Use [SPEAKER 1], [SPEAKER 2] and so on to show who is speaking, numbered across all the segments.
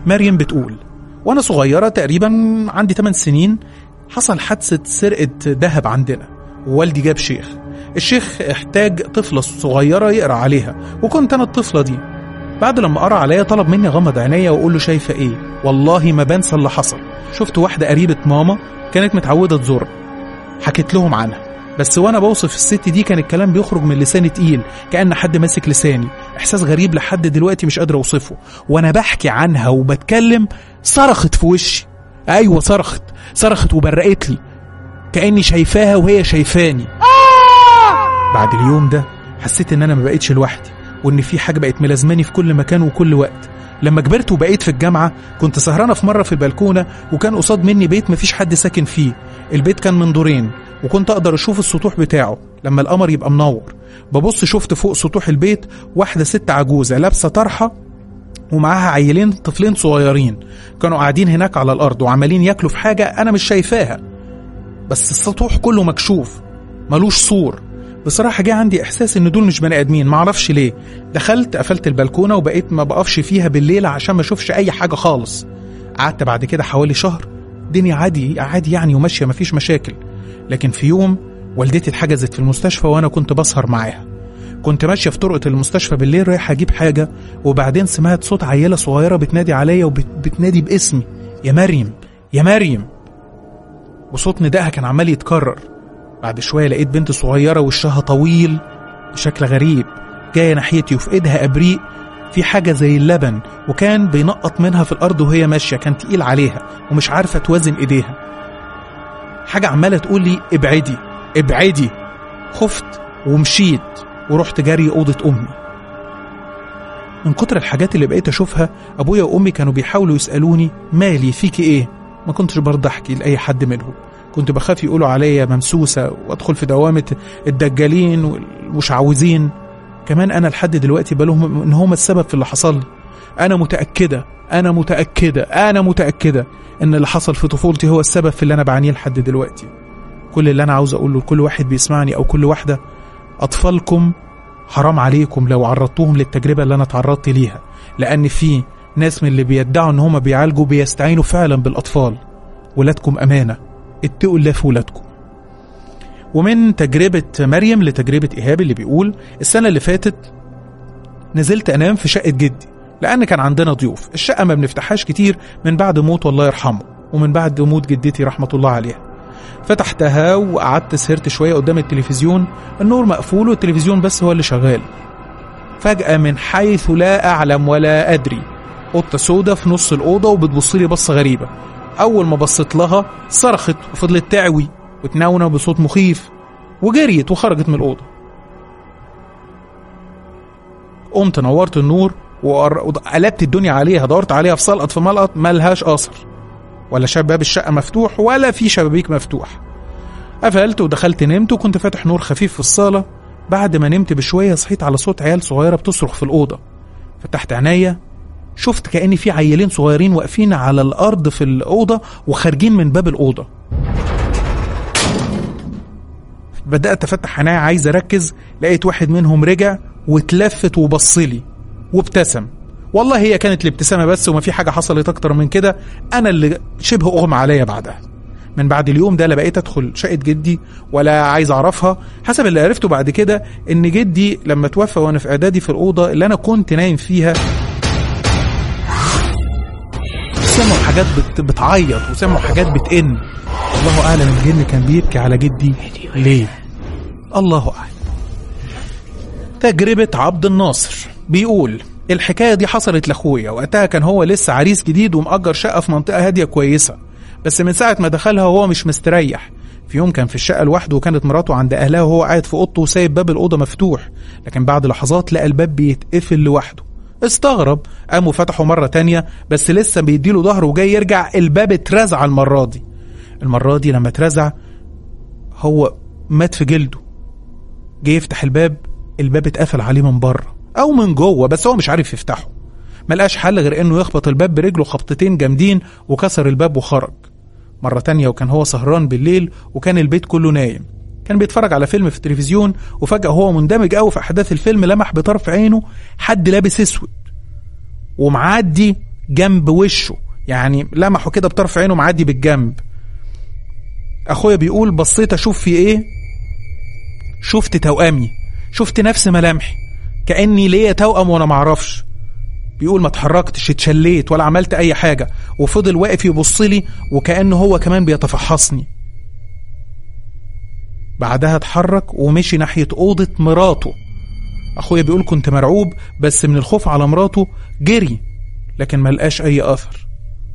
[SPEAKER 1] مريم بتقول وانا صغيره تقريبا عندي 8 سنين حصل حادثه سرقه ذهب عندنا ووالدي جاب شيخ الشيخ احتاج طفله صغيره يقرا عليها وكنت انا الطفله دي بعد لما قرا عليا طلب مني اغمض عينيا واقول له شايفه ايه والله ما بنسى اللي حصل شفت واحده قريبه ماما كانت متعوده تزور حكيت لهم عنها بس وانا بوصف الست دي كان الكلام بيخرج من لساني تقيل كأن حد ماسك لساني احساس غريب لحد دلوقتي مش قادر اوصفه وانا بحكي عنها وبتكلم صرخت في وشي ايوه صرخت صرخت وبرقت لي كأني شايفاها وهي شايفاني بعد اليوم ده حسيت ان انا ما بقتش لوحدي وان في حاجه بقت ملازماني في كل مكان وكل وقت لما كبرت وبقيت في الجامعه كنت سهرانه في مره في البلكونه وكان قصاد مني بيت مفيش حد ساكن فيه البيت كان من دورين وكنت اقدر اشوف السطوح بتاعه لما القمر يبقى منور ببص شفت فوق سطوح البيت واحده ست عجوزه لابسه طرحه ومعاها عيلين طفلين صغيرين كانوا قاعدين هناك على الارض وعمالين ياكلوا في حاجه انا مش شايفاها بس السطوح كله مكشوف ملوش سور بصراحة جه عندي إحساس إن دول مش بني آدمين معرفش ليه دخلت قفلت البلكونة وبقيت ما بقفش فيها بالليل عشان ما أشوفش أي حاجة خالص قعدت بعد كده حوالي شهر الدنيا عادي عادي يعني وماشية مفيش مشاكل لكن في يوم والدتي اتحجزت في المستشفى وأنا كنت بسهر معاها كنت ماشية في طرقة المستشفى بالليل رايح أجيب حاجة وبعدين سمعت صوت عيلة صغيرة بتنادي عليا وبتنادي باسمي يا مريم يا مريم وصوت ندائها كان عمال يتكرر بعد شوية لقيت بنت صغيرة وشها طويل بشكل غريب جاية ناحيتي وفي ايدها ابريق في حاجة زي اللبن وكان بينقط منها في الأرض وهي ماشية كان تقيل عليها ومش عارفة توازن ايديها حاجة عمالة تقول لي ابعدي ابعدي خفت ومشيت ورحت جري أوضة أمي من كتر الحاجات اللي بقيت أشوفها أبويا وأمي كانوا بيحاولوا يسألوني مالي فيكي إيه ما كنتش برضه أحكي لأي حد منهم كنت بخاف يقولوا عليا ممسوسة وأدخل في دوامة الدجالين والمشعوذين كمان أنا لحد دلوقتي بلوم إن هم السبب في اللي حصل لي أنا متأكدة أنا متأكدة أنا متأكدة إن اللي حصل في طفولتي هو السبب في اللي أنا بعانيه لحد دلوقتي كل اللي أنا عاوز أقوله لكل واحد بيسمعني أو كل واحدة أطفالكم حرام عليكم لو عرضتوهم للتجربة اللي أنا تعرضت ليها لأن في ناس من اللي بيدعوا إن هم بيعالجوا بيستعينوا فعلا بالأطفال ولادكم أمانة اتقوا الله في ولادكم ومن تجربة مريم لتجربة إيهاب اللي بيقول السنة اللي فاتت نزلت أنام في شقة جدي لأن كان عندنا ضيوف الشقة ما بنفتحهاش كتير من بعد موت والله يرحمه ومن بعد موت جدتي رحمة الله عليها فتحتها وقعدت سهرت شوية قدام التلفزيون النور مقفول والتلفزيون بس هو اللي شغال فجأة من حيث لا أعلم ولا أدري قطة سودة في نص الأوضة وبتبصلي بصة غريبة أول ما بصيت لها صرخت وفضلت تعوي وتنونة بصوت مخيف وجريت وخرجت من الأوضة قمت نورت النور وقلبت الدنيا عليها دورت عليها في سلقط في ملقط ملهاش أثر ولا شباب الشقة مفتوح ولا في شبابيك مفتوح قفلت ودخلت نمت وكنت فاتح نور خفيف في الصالة بعد ما نمت بشوية صحيت على صوت عيال صغيرة بتصرخ في الأوضة فتحت عينيا شفت كأن في عيلين صغيرين واقفين على الأرض في الأوضة وخارجين من باب الأوضة بدأت أفتح عينيا عايز أركز لقيت واحد منهم رجع واتلفت وبصلي وابتسم والله هي كانت الابتسامة بس وما في حاجة حصلت أكتر من كده أنا اللي شبه أغمى عليا بعدها من بعد اليوم ده لا بقيت أدخل شقة جدي ولا عايز أعرفها حسب اللي عرفته بعد كده إن جدي لما توفى وأنا في إعدادي في الأوضة اللي أنا كنت نايم فيها سمعوا حاجات بت... بتعيط وسمعوا حاجات بتئن الله أعلم الجن كان بيبكي على جدي ليه الله أعلم تجربة عبد الناصر بيقول الحكاية دي حصلت لأخويا وقتها كان هو لسه عريس جديد ومأجر شقة في منطقة هادية كويسة بس من ساعة ما دخلها وهو مش مستريح في يوم كان في الشقة لوحده وكانت مراته عند أهلها وهو قاعد في أوضته وسايب باب الأوضة مفتوح لكن بعد لحظات لقى الباب بيتقفل لوحده استغرب قاموا فتحوا مرة تانية بس لسه بيديله ظهره وجاي يرجع الباب اترزع المرة دي المرة دي لما اترزع هو مات في جلده جه يفتح الباب الباب اتقفل عليه من بره او من جوه بس هو مش عارف يفتحه ملقاش حل غير انه يخبط الباب برجله خبطتين جامدين وكسر الباب وخرج مرة تانية وكان هو سهران بالليل وكان البيت كله نايم كان بيتفرج على فيلم في التلفزيون وفجأة هو مندمج قوي في أحداث الفيلم لمح بطرف عينه حد لابس أسود ومعدي جنب وشه يعني لمحه كده بطرف عينه معدي بالجنب اخويا بيقول بصيت اشوف في ايه شفت توأمي شفت نفس ملامحي كأني ليا توأم وانا معرفش بيقول ما اتحركتش اتشليت ولا عملت اي حاجة وفضل واقف يبص لي وكأنه هو كمان بيتفحصني بعدها اتحرك ومشي ناحية أوضة مراته أخويا بيقول كنت مرعوب بس من الخوف على مراته جري لكن ملقاش أي أثر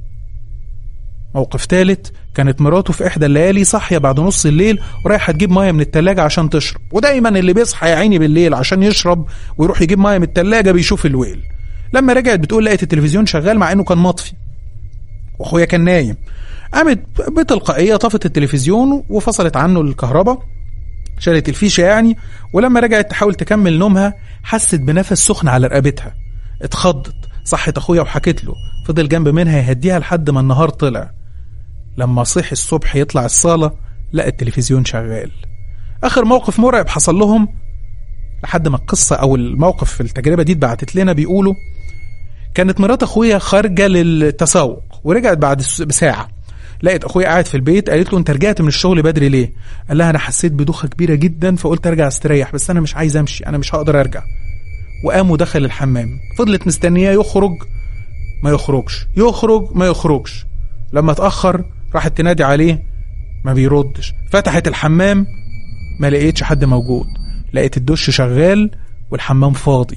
[SPEAKER 1] موقف تالت كانت مراته في إحدى الليالي صاحية بعد نص الليل ورايحة تجيب مية من التلاجة عشان تشرب ودايما اللي بيصحى يا عيني بالليل عشان يشرب ويروح يجيب مية من التلاجة بيشوف الويل لما رجعت بتقول لقيت التلفزيون شغال مع انه كان مطفي واخويا كان نايم قامت بتلقائيه طفت التلفزيون وفصلت عنه الكهرباء شالت الفيشه يعني ولما رجعت تحاول تكمل نومها حست بنفس سخن على رقبتها اتخضت صحت اخويا وحكت له فضل جنب منها يهديها لحد ما النهار طلع لما صحي الصبح يطلع الصاله لقى التلفزيون شغال اخر موقف مرعب حصل لهم لحد ما القصه او الموقف في التجربه دي اتبعتت لنا بيقولوا كانت مرات اخويا خارجه للتسوق ورجعت بعد بساعه لقيت اخويا قاعد في البيت قالت له انت رجعت من الشغل بدري ليه قال لها انا حسيت بدوخه كبيره جدا فقلت ارجع استريح بس انا مش عايز امشي انا مش هقدر ارجع وقام ودخل الحمام فضلت مستنياه يخرج ما يخرجش يخرج ما يخرجش لما اتاخر راحت تنادي عليه ما بيردش فتحت الحمام ما لقيتش حد موجود لقيت الدش شغال والحمام فاضي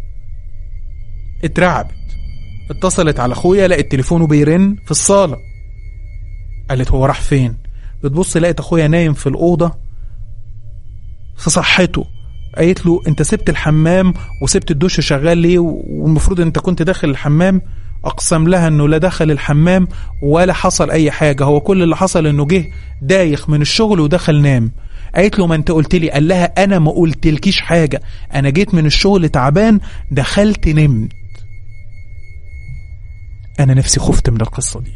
[SPEAKER 1] اترعبت اتصلت على اخويا لقيت تليفونه بيرن في الصاله قالت هو راح فين بتبص لقيت اخويا نايم في الاوضه في صحته قالت له انت سبت الحمام وسبت الدش شغال ليه والمفروض انت كنت داخل الحمام اقسم لها انه لا دخل الحمام ولا حصل اي حاجه هو كل اللي حصل انه جه دايخ من الشغل ودخل نام قالت له ما انت قلت لي قال لها انا ما قلتلكيش حاجه انا جيت من الشغل تعبان دخلت نمت انا نفسي خفت من القصه دي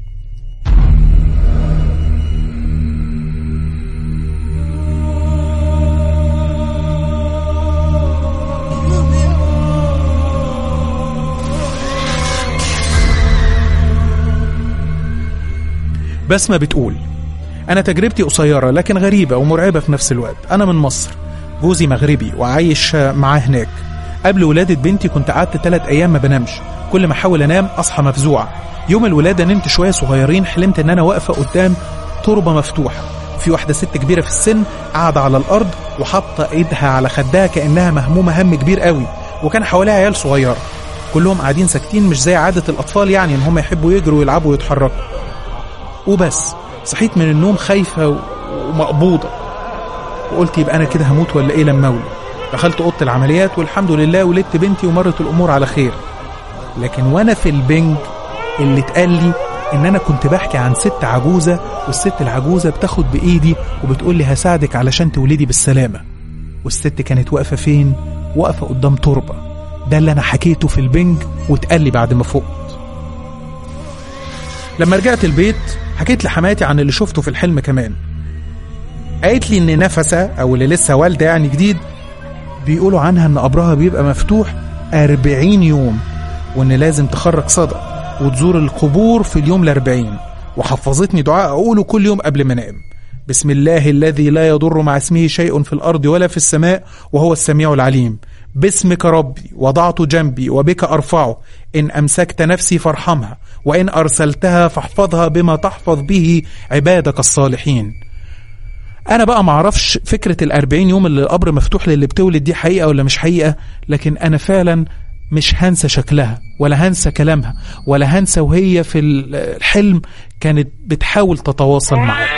[SPEAKER 1] بسمة بتقول أنا تجربتي قصيرة لكن غريبة ومرعبة في نفس الوقت أنا من مصر جوزي مغربي وعايش معاه هناك قبل ولادة بنتي كنت قعدت ثلاث أيام ما بنامش كل ما أحاول أنام أصحى مفزوعة يوم الولادة نمت شوية صغيرين حلمت إن أنا واقفة قدام تربة مفتوحة في واحدة ست كبيرة في السن قاعدة على الأرض وحاطة إيدها على خدها كأنها مهمومة هم كبير قوي وكان حواليها عيال صغيرة كلهم قاعدين ساكتين مش زي عادة الأطفال يعني إن هم يحبوا يجروا ويلعبوا ويتحركوا وبس صحيت من النوم خايفة ومقبوضة وقلت يبقى أنا كده هموت ولا إيه لما أولد دخلت أوضة العمليات والحمد لله ولدت بنتي ومرت الأمور على خير لكن وأنا في البنج اللي اتقال لي إن أنا كنت بحكي عن ست عجوزة والست العجوزة بتاخد بإيدي وبتقول لي هساعدك علشان تولدي بالسلامة والست كانت واقفة فين؟ واقفة قدام تربة ده اللي أنا حكيته في البنج واتقال لي بعد ما فقت لما رجعت البيت حكيت لحماتي عن اللي شفته في الحلم كمان قالت لي ان نفسة او اللي لسه والدة يعني جديد بيقولوا عنها ان قبرها بيبقى مفتوح أربعين يوم وان لازم تخرج صدى وتزور القبور في اليوم الأربعين وحفظتني دعاء أقوله كل يوم قبل ما انام بسم الله الذي لا يضر مع اسمه شيء في الأرض ولا في السماء وهو السميع العليم باسمك ربي وضعت جنبي وبك أرفعه إن أمسكت نفسي فارحمها وإن أرسلتها فاحفظها بما تحفظ به عبادك الصالحين أنا بقى معرفش فكرة الأربعين يوم اللي القبر مفتوح للي بتولد دي حقيقة ولا مش حقيقة لكن أنا فعلا مش هنسى شكلها ولا هنسى كلامها ولا هنسى وهي في الحلم كانت بتحاول تتواصل معي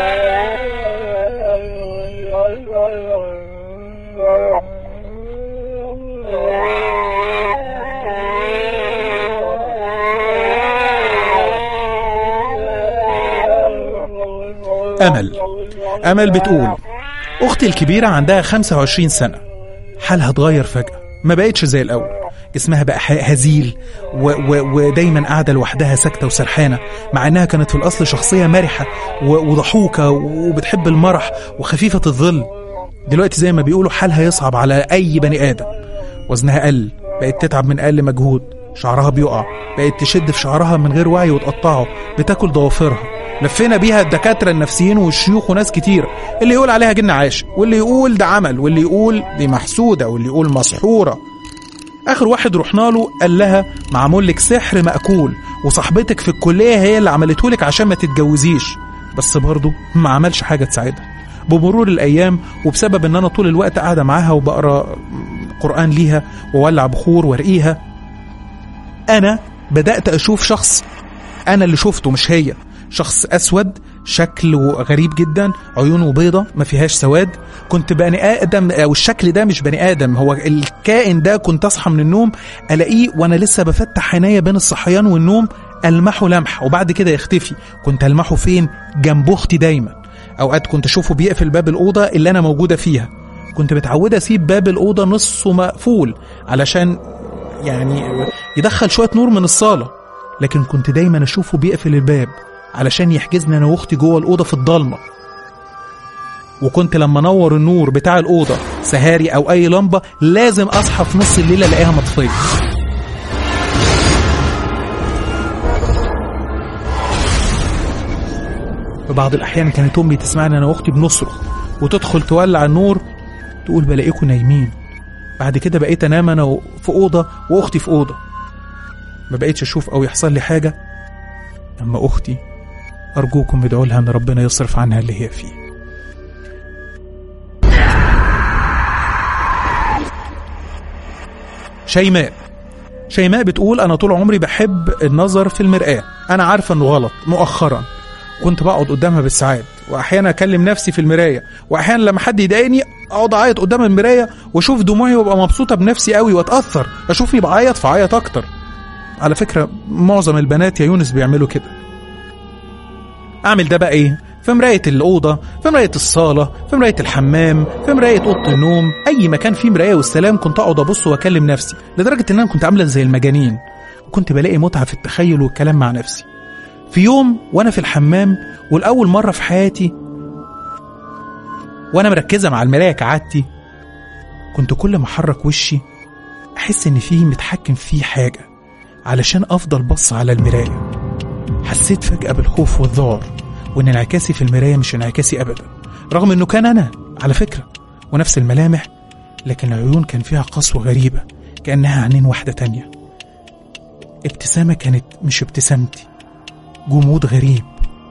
[SPEAKER 1] أمل أمل بتقول أختي الكبيرة عندها 25 سنة حالها اتغير فجأة ما بقتش زي الأول جسمها بقى هزيل و و ودايما قاعدة لوحدها ساكتة وسرحانة مع أنها كانت في الأصل شخصية مرحة وضحوكة وبتحب المرح وخفيفة الظل دلوقتي زي ما بيقولوا حالها يصعب على أي بني آدم وزنها قل بقت تتعب من أقل مجهود شعرها بيقع بقت تشد في شعرها من غير وعي وتقطعه بتاكل ضوافرها لفينا بيها الدكاترة النفسيين والشيوخ وناس كتير اللي يقول عليها جن عاشق واللي يقول ده عمل واللي يقول دي محسودة واللي يقول مسحورة آخر واحد رحنا له قال لها معمول لك سحر مأكول وصاحبتك في الكلية هي اللي عملته لك عشان ما تتجوزيش بس برضه ما عملش حاجة تساعدها بمرور الأيام وبسبب إن أنا طول الوقت قاعدة معاها وبقرا قرآن ليها وولع بخور وارقيها أنا بدأت أشوف شخص أنا اللي شفته مش هي شخص أسود شكله غريب جدا عيونه بيضة ما فيهاش سواد كنت بني آدم أو الشكل ده مش بني آدم هو الكائن ده كنت أصحى من النوم ألاقيه وأنا لسه بفتح عينيا بين الصحيان والنوم ألمحه لمح وبعد كده يختفي كنت ألمحه فين جنب أختي دايما أوقات كنت أشوفه بيقفل باب الأوضة اللي أنا موجودة فيها كنت متعودة أسيب باب الأوضة نصه مقفول علشان يعني يدخل شوية نور من الصالة لكن كنت دايما أشوفه بيقفل الباب علشان يحجزني أنا وأختي جوه الأوضة في الضلمة وكنت لما انور النور بتاع الأوضة سهاري أو أي لمبة لازم أصحى في نص الليل ألاقيها مطفية في بعض الأحيان كانت أمي تسمعني أنا وأختي بنصرخ وتدخل تولع النور تقول بلاقيكم نايمين بعد كده بقيت أنام أنا في أوضة وأختي في أوضة ما بقيتش أشوف أو يحصل لي حاجة أما أختي أرجوكم ادعوا لها إن ربنا يصرف عنها اللي هي فيه شيماء شيماء بتقول أنا طول عمري بحب النظر في المرآة أنا عارفة إنه غلط مؤخرا كنت بقعد قدامها بالساعات واحيانا اكلم نفسي في المرايه واحيانا لما حد يضايقني اقعد اعيط قدام المرايه واشوف دموعي وابقى مبسوطه بنفسي قوي واتاثر اشوفني بعيط فاعيط اكتر على فكره معظم البنات يا يونس بيعملوا كده اعمل ده بقى ايه في مراية الأوضة في مراية الصالة في مراية الحمام في مراية أوضة النوم أي مكان فيه مراية والسلام كنت أقعد أبص وأكلم نفسي لدرجة إن أنا كنت عاملة زي المجانين وكنت بلاقي متعة في التخيل والكلام مع نفسي في يوم وانا في الحمام والاول مره في حياتي وانا مركزه مع المرايه كعادتي كنت كل ما احرك وشي احس ان فيه متحكم فيه حاجه علشان افضل بص على المرايه حسيت فجاه بالخوف والذعر وان انعكاسي في المرايه مش انعكاسي ابدا رغم انه كان انا على فكره ونفس الملامح لكن العيون كان فيها قسوه غريبه كانها عينين واحده تانيه ابتسامه كانت مش ابتسامتي جمود غريب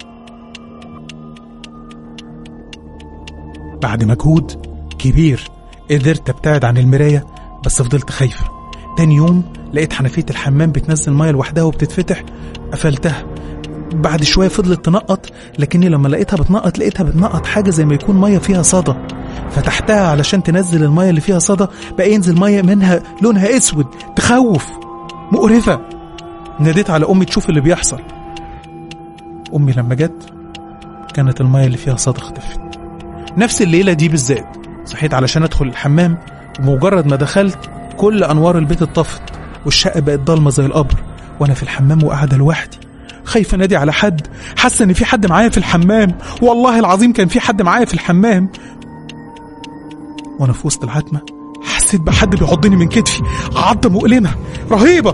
[SPEAKER 1] بعد مجهود كبير قدرت ابتعد عن المراية بس فضلت خايفة تاني يوم لقيت حنفية الحمام بتنزل مية لوحدها وبتتفتح قفلتها بعد شوية فضلت تنقط لكني لما لقيتها بتنقط لقيتها بتنقط حاجة زي ما يكون مية فيها صدى فتحتها علشان تنزل المية اللي فيها صدى بقى ينزل مية منها لونها اسود تخوف مقرفة ناديت على أمي تشوف اللي بيحصل أمي لما جت كانت المية اللي فيها صدى اختفت نفس الليلة دي بالذات صحيت علشان أدخل الحمام ومجرد ما دخلت كل أنوار البيت اتطفت والشقة بقت ضلمة زي القبر وأنا في الحمام وقاعدة لوحدي خايفة نادي على حد حاسة إن في حد معايا في الحمام والله العظيم كان في حد معايا في الحمام وأنا في وسط العتمة حسيت بحد بيعضني من كتفي عضة مؤلمة رهيبة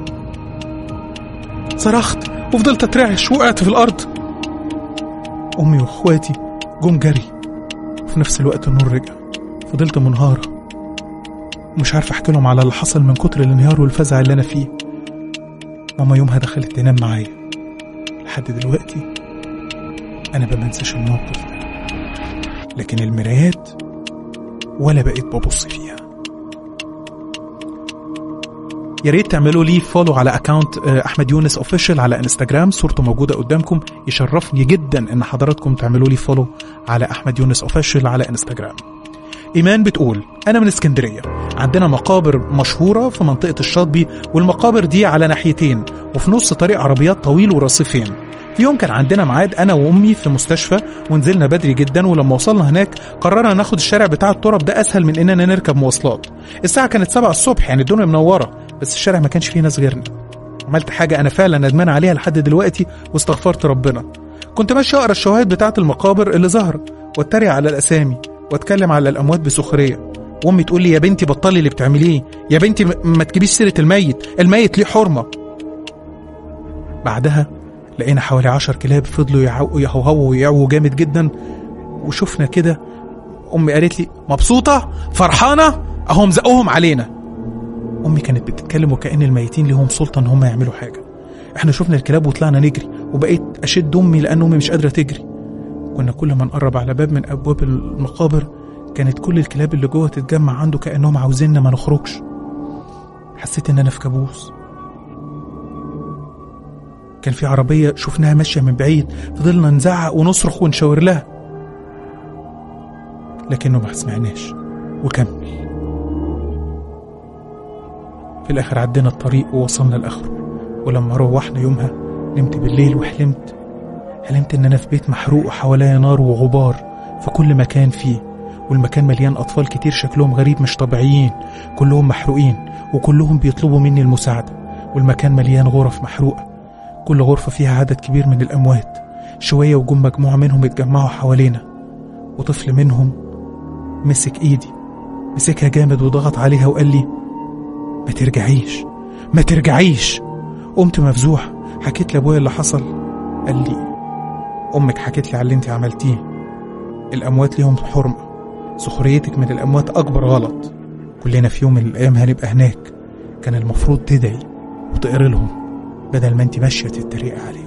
[SPEAKER 1] صرخت وفضلت اترعش وقعت في الارض امي واخواتي جم جري وفي نفس الوقت النور رجع فضلت منهارة ومش عارف احكي لهم على اللي حصل من كتر الانهيار والفزع اللي انا فيه ماما يومها دخلت تنام معايا لحد دلوقتي انا ما بنساش الموقف ده لكن المرايات ولا بقيت ببص فيها يا ريت تعملوا لي فولو على اكونت احمد يونس اوفيشال على انستجرام صورته موجوده قدامكم يشرفني جدا ان حضراتكم تعملوا لي فولو على احمد يونس اوفيشال على انستجرام ايمان بتقول انا من اسكندريه عندنا مقابر مشهوره في منطقه الشاطبي والمقابر دي على ناحيتين وفي نص طريق عربيات طويل ورصيفين في يوم كان عندنا ميعاد انا وامي في مستشفى ونزلنا بدري جدا ولما وصلنا هناك قررنا ناخد الشارع بتاع التراب ده اسهل من اننا نركب مواصلات الساعه كانت 7 الصبح يعني الدنيا منوره بس الشارع ما كانش فيه ناس غيرنا عملت حاجه انا فعلا ندمان عليها لحد دلوقتي واستغفرت ربنا كنت ماشي اقرا الشواهد بتاعه المقابر اللي ظهرت واتريق على الاسامي واتكلم على الاموات بسخريه وامي تقول لي يا بنتي بطلي اللي بتعمليه يا بنتي ما تجيبيش سيره الميت الميت ليه حرمه بعدها لقينا حوالي عشر كلاب فضلوا يعو- يهوهوا ويعووا جامد جدا وشفنا كده امي قالت لي مبسوطه فرحانه اهم زقوهم علينا امي كانت بتتكلم وكأن الميتين ليهم سلطه ان هم يعملوا حاجه احنا شفنا الكلاب وطلعنا نجري وبقيت اشد امي لان امي مش قادره تجري كنا كل ما نقرب على باب من ابواب المقابر كانت كل الكلاب اللي جوه تتجمع عنده كانهم عاوزيننا ما نخرجش حسيت ان انا في كابوس كان في عربيه شفناها ماشيه من بعيد فضلنا نزعق ونصرخ ونشاور لها لكنه ما سمعناش وكمل في الاخر عدينا الطريق ووصلنا لاخره ولما روحنا يومها نمت بالليل وحلمت حلمت ان انا في بيت محروق وحواليا نار وغبار في كل مكان فيه والمكان مليان اطفال كتير شكلهم غريب مش طبيعيين كلهم محروقين وكلهم بيطلبوا مني المساعده والمكان مليان غرف محروقه كل غرفه فيها عدد كبير من الاموات شويه وجم مجموعه منهم اتجمعوا حوالينا وطفل منهم مسك ايدي مسكها جامد وضغط عليها وقال لي ما ترجعيش ما ترجعيش قمت مفزوع حكيت لابويا اللي حصل قال لي امك حكيت لي على اللي انت عملتيه الاموات ليهم حرمه سخريتك من الاموات اكبر غلط كلنا في يوم من الايام هنبقى هناك كان المفروض تدعي وتقري لهم بدل ما انت ماشيه تتريق عليهم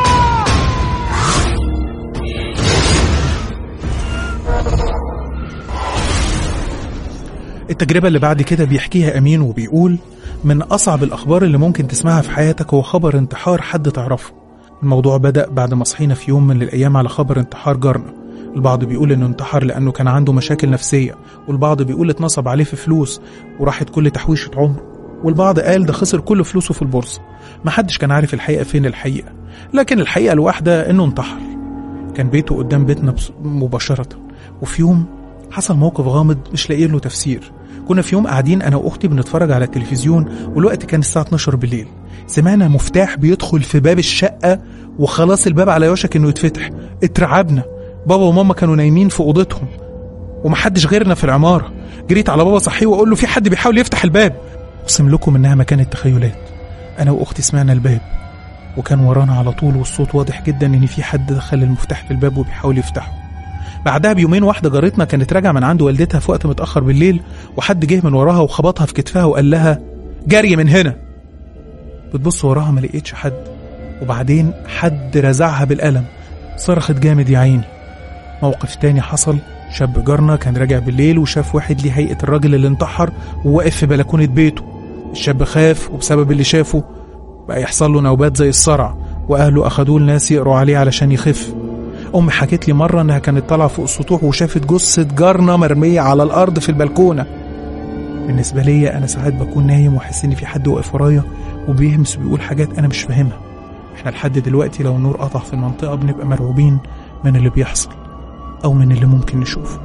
[SPEAKER 1] التجربة اللي بعد كده بيحكيها أمين وبيقول من أصعب الأخبار اللي ممكن تسمعها في حياتك هو خبر انتحار حد تعرفه الموضوع بدأ بعد ما صحينا في يوم من الأيام على خبر انتحار جارنا البعض بيقول إنه انتحر لأنه كان عنده مشاكل نفسية والبعض بيقول اتنصب عليه في فلوس وراحت كل تحويشة عمره والبعض قال ده خسر كل فلوسه في البورصة محدش كان عارف الحقيقة فين الحقيقة لكن الحقيقة الواحدة إنه انتحر كان بيته قدام بيتنا بس- مباشرة وفي يوم حصل موقف غامض مش لاقيين له تفسير كنا في يوم قاعدين انا واختي بنتفرج على التلفزيون والوقت كان الساعه 12 بالليل سمعنا مفتاح بيدخل في باب الشقه وخلاص الباب على وشك انه يتفتح اترعبنا بابا وماما كانوا نايمين في اوضتهم ومحدش غيرنا في العماره جريت على بابا صحيه واقول له في حد بيحاول يفتح الباب اقسم لكم انها ما كانت تخيلات انا واختي سمعنا الباب وكان ورانا على طول والصوت واضح جدا ان في حد دخل المفتاح في الباب وبيحاول يفتحه بعدها بيومين واحدة جارتنا كانت راجعة من عند والدتها في وقت متأخر بالليل وحد جه من وراها وخبطها في كتفها وقال لها جري من هنا بتبص وراها ما لقيتش حد وبعدين حد رزعها بالقلم صرخت جامد يا عيني موقف تاني حصل شاب جارنا كان راجع بالليل وشاف واحد ليه هيئة الراجل اللي انتحر وواقف في بلكونة بيته الشاب خاف وبسبب اللي شافه بقى يحصل له نوبات زي الصرع واهله اخدوه لناس يقروا عليه علشان يخف امي حكت لي مره انها كانت طالعه فوق السطوح وشافت جثه جارنا مرميه على الارض في البلكونه بالنسبه لي انا ساعات بكون نايم واحس ان في حد واقف ورايا وبيهمس وبيقول حاجات انا مش فاهمها احنا لحد دلوقتي لو النور قطع في المنطقه بنبقى مرعوبين من اللي بيحصل او من اللي ممكن نشوفه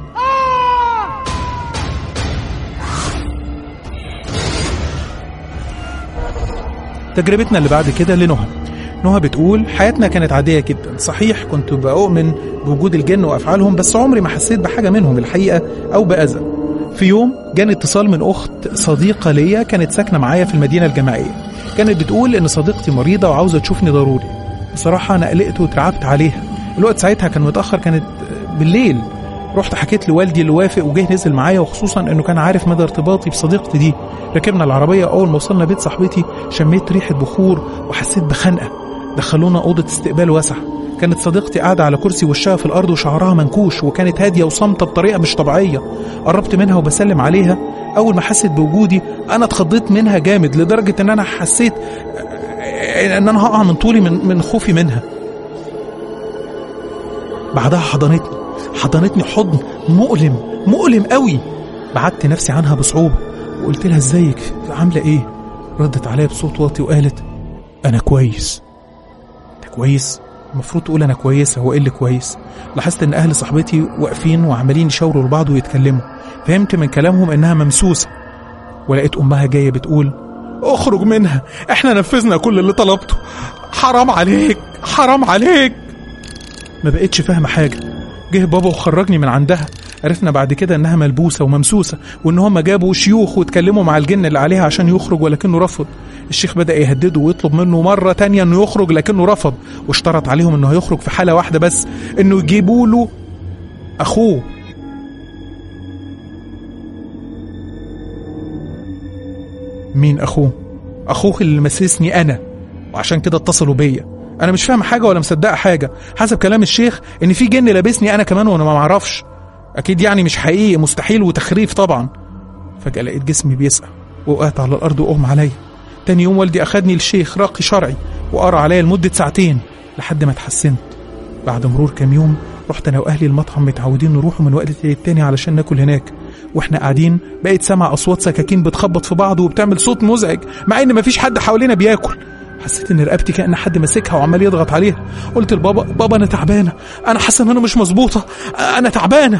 [SPEAKER 1] تجربتنا اللي بعد كده لنهى نهى بتقول حياتنا كانت عادية جدا صحيح كنت بؤمن بوجود الجن وأفعالهم بس عمري ما حسيت بحاجة منهم الحقيقة أو بأذى في يوم جاني اتصال من أخت صديقة ليا كانت ساكنة معايا في المدينة الجامعية كانت بتقول إن صديقتي مريضة وعاوزة تشوفني ضروري بصراحة أنا قلقت واترعبت عليها الوقت ساعتها كان متأخر كانت بالليل رحت حكيت لوالدي اللي وافق وجه نزل معايا وخصوصا انه كان عارف مدى ارتباطي بصديقتي دي ركبنا العربيه اول ما وصلنا بيت صاحبتي شميت ريحه بخور وحسيت بخنقه دخلونا اوضه استقبال واسعه كانت صديقتي قاعده على كرسي وشها في الارض وشعرها منكوش وكانت هاديه وصامته بطريقه مش طبيعيه قربت منها وبسلم عليها اول ما حست بوجودي انا اتخضيت منها جامد لدرجه ان انا حسيت ان انا هقع من طولي من من خوفي منها بعدها حضنتني حضنتني حضن مؤلم مؤلم قوي بعدت نفسي عنها بصعوبة وقلت لها ازيك عاملة ايه ردت عليا بصوت واطي وقالت انا كويس انت كويس المفروض تقول انا كويسة هو ايه اللي كويس لاحظت ان اهل صاحبتي واقفين وعمالين يشاوروا لبعض ويتكلموا فهمت من كلامهم انها ممسوسة ولقيت امها جاية بتقول اخرج منها احنا نفذنا كل اللي طلبته حرام عليك حرام عليك ما بقتش فاهمة حاجة جه بابا وخرجني من عندها عرفنا بعد كده انها ملبوسه وممسوسه وان هم جابوا شيوخ واتكلموا مع الجن اللي عليها عشان يخرج ولكنه رفض الشيخ بدا يهدده ويطلب منه مره تانية انه يخرج لكنه رفض واشترط عليهم انه هيخرج في حاله واحده بس انه يجيبوا له اخوه مين اخوه اخوه اللي مسسني انا وعشان كده اتصلوا بيا انا مش فاهم حاجه ولا مصدقه حاجه حسب كلام الشيخ ان في جن لابسني انا كمان وانا ما معرفش اكيد يعني مش حقيقي مستحيل وتخريف طبعا فجاه لقيت جسمي بيسقع وقعت على الارض واغمى عليا تاني يوم والدي اخدني للشيخ راقي شرعي وقرا عليا لمده ساعتين لحد ما اتحسنت بعد مرور كام يوم رحت انا واهلي المطعم متعودين نروحوا من وقت للتاني علشان ناكل هناك واحنا قاعدين بقيت سامع اصوات سكاكين بتخبط في بعض وبتعمل صوت مزعج مع ان مفيش حد حوالينا بياكل حسيت ان رقبتي كان حد ماسكها وعمال يضغط عليها قلت لبابا بابا انا تعبانه انا حاسه ان انا مش مظبوطه انا تعبانه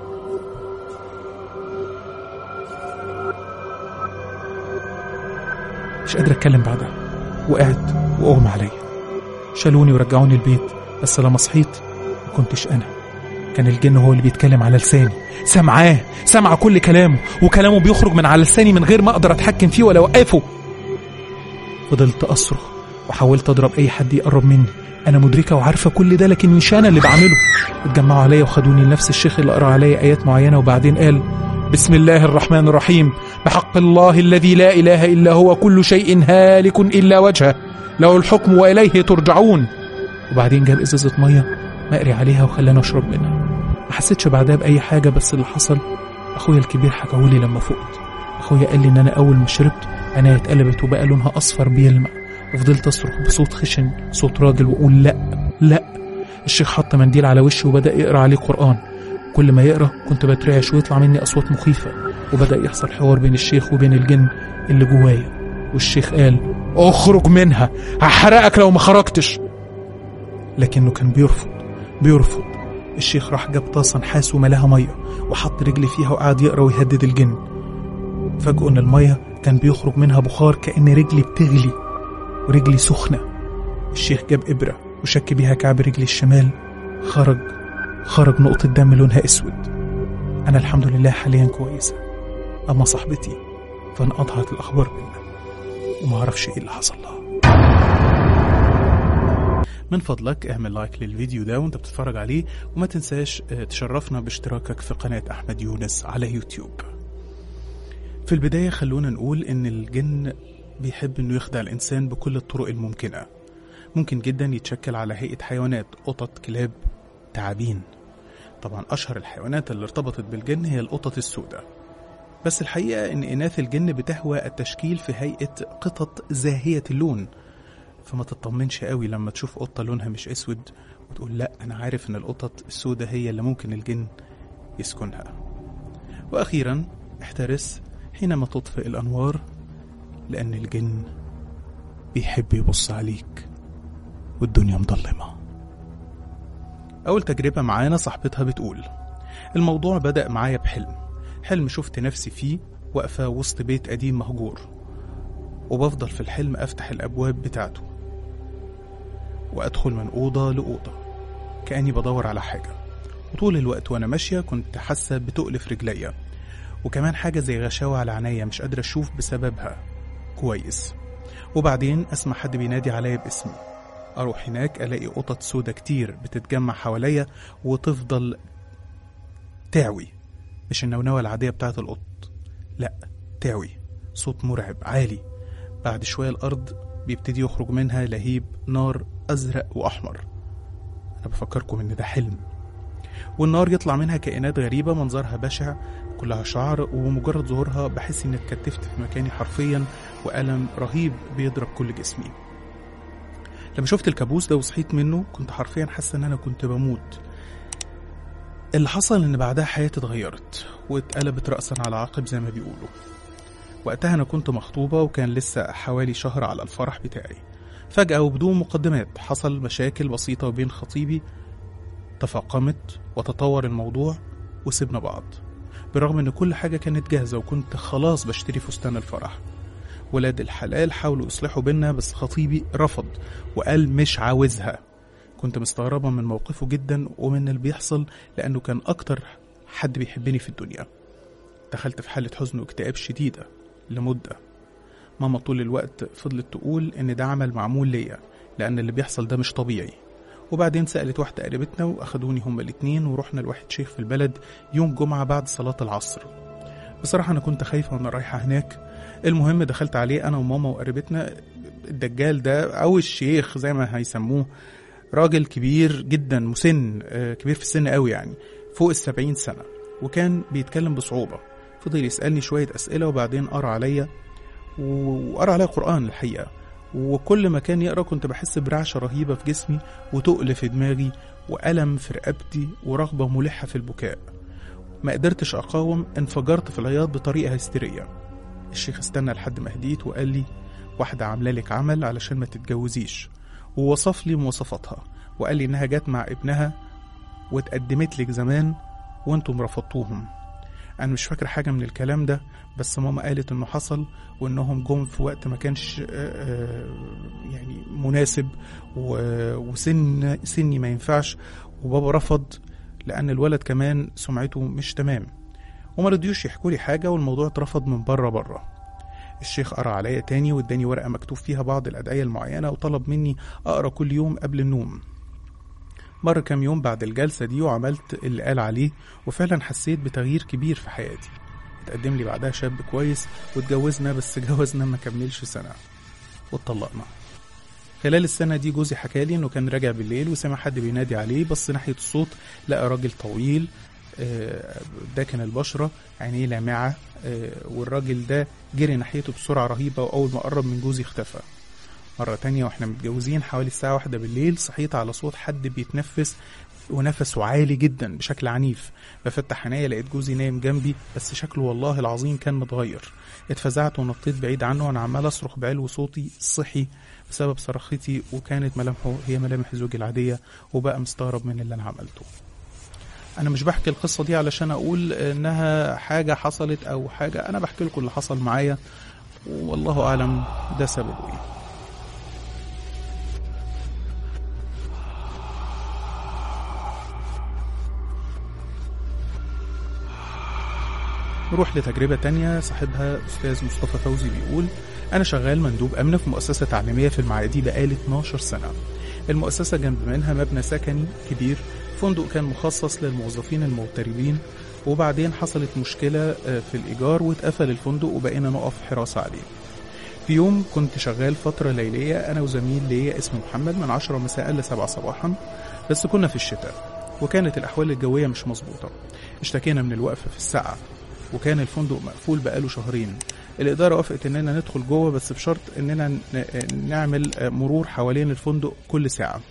[SPEAKER 1] مش قادر اتكلم بعدها وقعت واغمى عليا شالوني ورجعوني البيت بس لما صحيت ما كنتش انا كان الجن هو اللي بيتكلم على لساني سامعاه سامعه كل كلامه وكلامه بيخرج من على لساني من غير ما اقدر اتحكم فيه ولا اوقفه فضلت اصرخ وحاولت اضرب اي حد يقرب مني انا مدركه وعارفه كل ده لكن مش انا اللي بعمله اتجمعوا عليا وخدوني لنفس الشيخ اللي قرا عليا ايات معينه وبعدين قال بسم الله الرحمن الرحيم بحق الله الذي لا اله الا هو كل شيء هالك الا وجهه له الحكم واليه ترجعون وبعدين جاب ازازه ميه مقري عليها وخلاني اشرب منها ما حسيتش بعدها باي حاجه بس اللي حصل اخويا الكبير حكاهولي لما فقت اخويا قال لي ان انا اول ما شربت عينيا اتقلبت وبقى لونها اصفر بيلمع وفضلت اصرخ بصوت خشن صوت راجل واقول لا لا الشيخ حط منديل على وشي وبدا يقرا عليه قران كل ما يقرا كنت بترعش ويطلع مني اصوات مخيفه وبدا يحصل حوار بين الشيخ وبين الجن اللي جوايا والشيخ قال اخرج منها هحرقك لو ما خرجتش لكنه كان بيرفض بيرفض الشيخ راح جاب طاسه نحاس وملاها ميه وحط رجلي فيها وقعد يقرا ويهدد الجن فجأة ان الميه كان بيخرج منها بخار كأن رجلي بتغلي ورجلي سخنة الشيخ جاب إبرة وشك بيها كعب رجلي الشمال خرج خرج نقطة دم لونها أسود أنا الحمد لله حاليا كويسة أما صاحبتي فانقطعت الأخبار بينا ومعرفش إيه اللي حصل لها من فضلك اعمل لايك للفيديو ده وانت بتتفرج عليه وما تنساش تشرفنا باشتراكك في قناة أحمد يونس على يوتيوب في البداية خلونا نقول إن الجن بيحب إنه يخدع الإنسان بكل الطرق الممكنة ممكن جدا يتشكل على هيئة حيوانات قطط كلاب تعابين طبعا أشهر الحيوانات اللي ارتبطت بالجن هي القطط السوداء بس الحقيقة إن إناث الجن بتهوى التشكيل في هيئة قطط زاهية اللون فما تطمنش قوي لما تشوف قطة لونها مش أسود وتقول لأ أنا عارف إن القطط السوداء هي اللي ممكن الجن يسكنها وأخيرا احترس حينما تطفئ الأنوار لأن الجن بيحب يبص عليك والدنيا مظلمة أول تجربة معانا صاحبتها بتقول الموضوع بدأ معايا بحلم حلم شفت نفسي فيه واقفة وسط بيت قديم مهجور وبفضل في الحلم أفتح الأبواب بتاعته وأدخل من أوضة لأوضة كأني بدور على حاجة وطول الوقت وأنا ماشية كنت حاسة بتقل في رجليا وكمان حاجة زي غشاوة على عينيا مش قادرة أشوف بسببها كويس وبعدين أسمع حد بينادي عليا باسمي أروح هناك ألاقي قطط سودا كتير بتتجمع حواليا وتفضل تعوي مش النونوة العادية بتاعت القط لأ تعوي صوت مرعب عالي بعد شوية الأرض بيبتدي يخرج منها لهيب نار أزرق وأحمر أنا بفكركم إن ده حلم والنار يطلع منها كائنات غريبة منظرها بشع كلها شعر ومجرد ظهورها بحس إني اتكتفت في مكاني حرفيا وألم رهيب بيضرب كل جسمي لما شفت الكابوس ده وصحيت منه كنت حرفيا حاسة إن أنا كنت بموت اللي حصل إن بعدها حياتي اتغيرت واتقلبت رأسا على عقب زي ما بيقولوا وقتها أنا كنت مخطوبة وكان لسه حوالي شهر على الفرح بتاعي فجأة وبدون مقدمات حصل مشاكل بسيطة بين خطيبي تفاقمت وتطور الموضوع وسبنا بعض برغم ان كل حاجة كانت جاهزة وكنت خلاص بشتري فستان الفرح ولاد الحلال حاولوا يصلحوا بينا بس خطيبي رفض وقال مش عاوزها كنت مستغربة من موقفه جدا ومن اللي بيحصل لأنه كان أكتر حد بيحبني في الدنيا دخلت في حالة حزن واكتئاب شديدة لمدة ماما طول الوقت فضلت تقول إن ده عمل معمول ليا لأن اللي بيحصل ده مش طبيعي وبعدين سألت واحدة قريبتنا وأخدوني هما الاتنين ورحنا لواحد شيخ في البلد يوم جمعة بعد صلاة العصر بصراحة أنا كنت خايفة وأنا رايحة هناك المهم دخلت عليه أنا وماما وقريبتنا الدجال ده أو الشيخ زي ما هيسموه راجل كبير جدا مسن آه، كبير في السن قوي يعني فوق السبعين سنة وكان بيتكلم بصعوبة فضل يسألني شوية أسئلة وبعدين قرأ عليا و- وقرأ عليا قرآن الحقيقة وكل ما كان يقرأ كنت بحس برعشة رهيبة في جسمي وتقل في دماغي وألم في رقبتي ورغبة ملحة في البكاء ما قدرتش أقاوم انفجرت في العياط بطريقة هستيرية الشيخ استنى لحد ما هديت وقال لي واحدة عاملة لك عمل علشان ما تتجوزيش ووصف لي مواصفاتها وقال لي إنها جت مع ابنها واتقدمت لك زمان وانتم رفضتوهم أنا مش فاكر حاجة من الكلام ده بس ماما قالت إنه حصل وإنهم جم في وقت ما كانش آه، آه، يعني مناسب و- وسن سني ما ينفعش وبابا رفض لأن الولد كمان سمعته مش تمام وما رضيوش يحكوا لي حاجة والموضوع اترفض من بره بره الشيخ قرأ عليا تاني واداني ورقة مكتوب فيها بعض الأدعية المعينة وطلب مني أقرأ كل يوم قبل النوم مر كام يوم بعد الجلسة دي وعملت اللي قال عليه وفعلا حسيت بتغيير كبير في حياتي اتقدم لي بعدها شاب كويس واتجوزنا بس جوازنا ما كملش سنة واتطلقنا خلال السنة دي جوزي حكالي انه كان راجع بالليل وسمع حد بينادي عليه بص ناحية الصوت لقى راجل طويل آه، ده كان البشرة عينيه لامعة آه، والراجل ده جري ناحيته بسرعة رهيبة وأول ما قرب من جوزي اختفى مرة تانية واحنا متجوزين حوالي الساعة واحدة بالليل صحيت على صوت حد بيتنفس ونفسه عالي جدا بشكل عنيف بفتح عينيا لقيت جوزي نايم جنبي بس شكله والله العظيم كان متغير اتفزعت ونطيت بعيد عنه وانا عمال اصرخ بعلو صوتي صحي بسبب صرختي وكانت ملامحه هي ملامح زوجي العادية وبقى مستغرب من اللي انا عملته انا مش بحكي القصة دي علشان اقول انها حاجة حصلت او حاجة انا بحكي لكم اللي حصل معايا والله اعلم ده سببه ايه نروح لتجربة تانية صاحبها أستاذ مصطفى فوزي بيقول أنا شغال مندوب أمن في مؤسسة تعليمية في المعادي بقالي 12 سنة المؤسسة جنب منها مبنى سكني كبير فندق كان مخصص للموظفين المغتربين وبعدين حصلت مشكلة آه، في الإيجار واتقفل الفندق وبقينا نقف حراسة عليه في يوم كنت شغال فترة ليلية أنا وزميل ليا اسمه محمد من 10 مساء ل 7 صباحا بس كنا في الشتاء وكانت الأحوال الجوية مش مظبوطة اشتكينا من الوقفة في السقعة وكان الفندق مقفول بقاله شهرين الإدارة وافقت إننا ندخل جوه بس بشرط إننا ن- نعمل مرور حوالين الفندق كل ساعة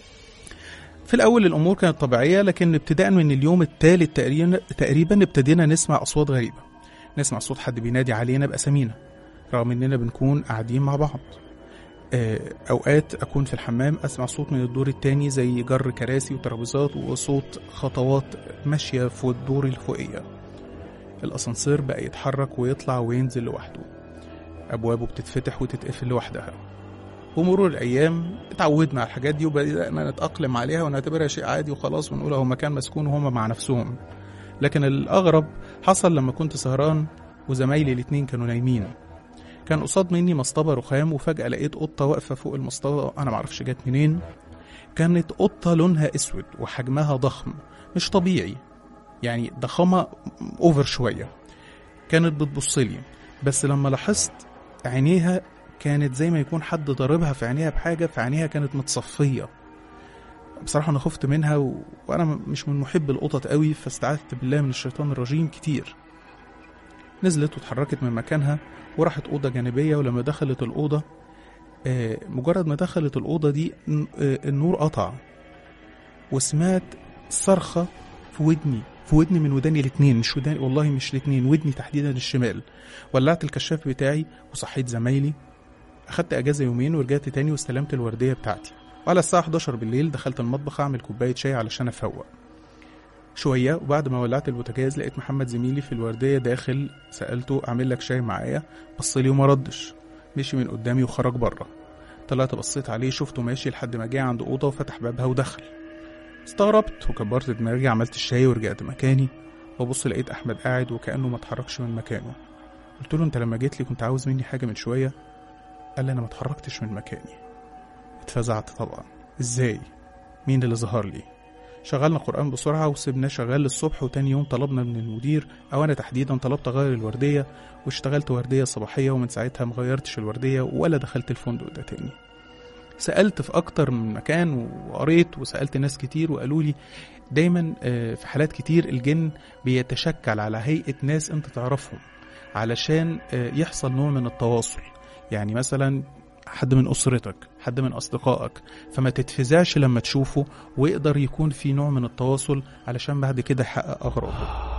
[SPEAKER 1] في الأول الأمور كانت طبيعية لكن ابتداء من اليوم الثالث تقريبا تقريبا ابتدينا نسمع أصوات غريبة نسمع صوت حد بينادي علينا بأسامينا رغم إننا بنكون قاعدين مع بعض آه، أوقات أكون في الحمام أسمع صوت من الدور التاني زي جر كراسي وترابيزات وصوت خطوات ماشية في الدور الفوقية الأسانسير بقى يتحرك ويطلع وينزل لوحده أبوابه بتتفتح وتتقفل لوحدها ومرور الأيام اتعودنا على الحاجات دي وبدأنا نتأقلم عليها ونعتبرها شيء عادي وخلاص ونقول هو مكان مسكون وهم مع نفسهم لكن الأغرب حصل لما كنت سهران وزمايلي الاتنين كانوا نايمين كان قصاد مني مصطبة رخام وفجأة لقيت قطة واقفة فوق المصطبة أنا معرفش جت منين كانت قطة لونها أسود وحجمها ضخم مش طبيعي يعني ضخامة أوفر شوية كانت بتبص لي بس لما لاحظت عينيها كانت زي ما يكون حد ضاربها في عينيها بحاجة في عينيها كانت متصفية بصراحة أنا خفت منها و... وأنا مش من محب القطط قوي فاستعذت بالله من الشيطان الرجيم كتير نزلت واتحركت من مكانها وراحت أوضة جانبية ولما دخلت الأوضة آه، مجرد ما دخلت الأوضة دي ن- آه، النور قطع وسمعت صرخة في ودني في ودني من وداني الاتنين مش وداني والله مش الاتنين ودني تحديدا الشمال ولعت الكشاف بتاعي وصحيت زمايلي أخدت أجازة يومين ورجعت تاني واستلمت الوردية بتاعتي وعلى الساعة 11 بالليل دخلت المطبخ أعمل كوباية شاي علشان أفوق شوية وبعد ما ولعت البوتاجاز لقيت محمد زميلي في الوردية داخل سألته أعمل لك شاي معايا بصلي وما ردش مشي من قدامي وخرج بره طلعت بصيت عليه شفته ماشي لحد ما جه عند أوضة وفتح بابها ودخل استغربت وكبرت دماغي عملت الشاي ورجعت مكاني وبص لقيت احمد قاعد وكانه ما اتحركش من مكانه قلت له انت لما جيت لي كنت عاوز مني حاجه من شويه قال لي انا ما اتحركتش من مكاني اتفزعت طبعا ازاي مين اللي ظهر لي شغلنا قرآن بسرعة وسبناه شغال للصبح وتاني يوم طلبنا من المدير أو أنا تحديدا طلبت أغير الوردية واشتغلت وردية صباحية ومن ساعتها مغيرتش الوردية ولا دخلت الفندق ده تاني سألت في أكتر من مكان وقريت وسألت ناس كتير وقالوا لي دايما آه، في حالات كتير الجن بيتشكل على هيئة ناس أنت تعرفهم علشان آه، يحصل نوع من التواصل يعني مثلا حد من أسرتك حد من أصدقائك فما تتفزعش لما تشوفه ويقدر يكون في نوع من التواصل علشان بعد كده يحقق أغراضه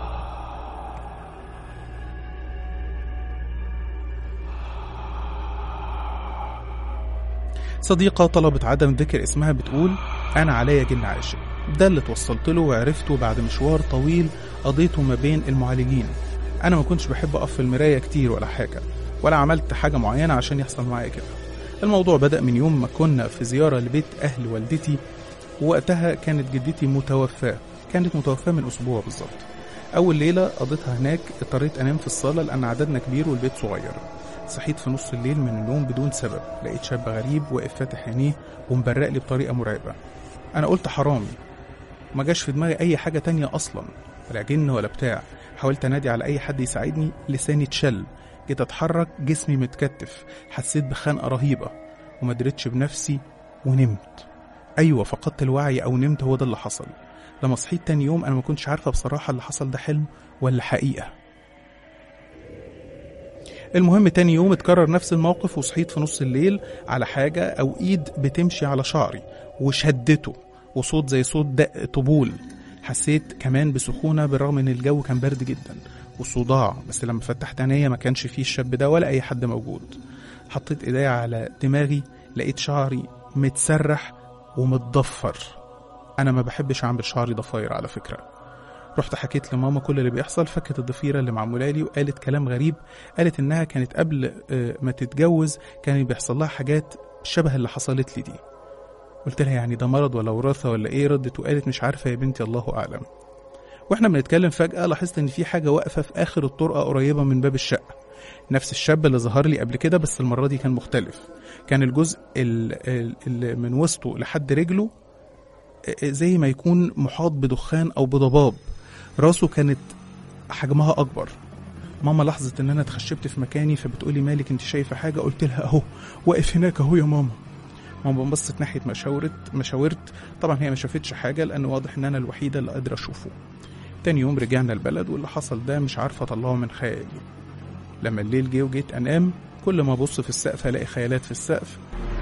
[SPEAKER 1] صديقة طلبت عدم ذكر اسمها بتقول أنا عليا جن عاشق ده اللي توصلت له وعرفته بعد مشوار طويل قضيته ما بين المعالجين أنا ما كنتش بحب أقف في المراية كتير ولا حاجة ولا عملت حاجة معينة عشان يحصل معايا كده الموضوع بدأ من يوم ما كنا في زيارة لبيت أهل والدتي ووقتها كانت جدتي متوفاة كانت متوفاة من أسبوع بالظبط أول ليلة قضيتها هناك اضطريت أنام في الصالة لأن عددنا كبير والبيت صغير صحيت في نص الليل من النوم بدون سبب لقيت شاب غريب واقف فاتح عينيه ومبرق لي بطريقة مرعبة أنا قلت حرامي ما جاش في دماغي أي حاجة تانية أصلا ولا جن ولا بتاع حاولت أنادي على أي حد يساعدني لساني اتشل جيت أتحرك جسمي متكتف حسيت بخنقة رهيبة وما دريتش بنفسي ونمت أيوة فقدت الوعي أو نمت هو ده اللي حصل لما صحيت تاني يوم أنا ما كنتش عارفة بصراحة اللي حصل ده حلم ولا حقيقة المهم تاني يوم اتكرر نفس الموقف وصحيت في نص الليل على حاجة أو إيد بتمشي على شعري وشدته وصوت زي صوت دق طبول حسيت كمان بسخونة بالرغم إن الجو كان برد جدا وصداع بس لما فتحت عينيا ما كانش فيه الشاب ده ولا أي حد موجود حطيت إيديا على دماغي لقيت شعري متسرح ومتضفر أنا ما بحبش أعمل شعري ضفاير على فكرة رحت حكيت لماما كل اللي بيحصل فكت الضفيرة اللي معمولة لي وقالت كلام غريب قالت إنها كانت قبل آه، ما تتجوز كان بيحصل لها حاجات شبه اللي حصلت لي دي قلت لها يعني ده مرض ولا وراثة ولا إيه ردت وقالت مش عارفة يا بنتي الله أعلم واحنا بنتكلم فجأة لاحظت إن في حاجة واقفة في آخر الطرقة قريبة من باب الشقة نفس الشاب اللي ظهر لي قبل كده بس المرة دي كان مختلف كان الجزء ال- ال- اللي من وسطه لحد رجله آه، زي ما يكون محاط بدخان أو بضباب راسه كانت حجمها أكبر ماما لاحظت ان انا اتخشبت في مكاني فبتقولي مالك انت شايفه حاجه قلت لها اهو واقف هناك اهو يا ماما ماما بصت ناحيه مشاورت مشاورت طبعا هي ما شافتش حاجه لان واضح ان انا الوحيده اللي قادره اشوفه تاني يوم رجعنا البلد واللي حصل ده مش عارفه اطلعه من خيالي لما الليل جه وجيت انام كل ما ابص في السقف الاقي خيالات في السقف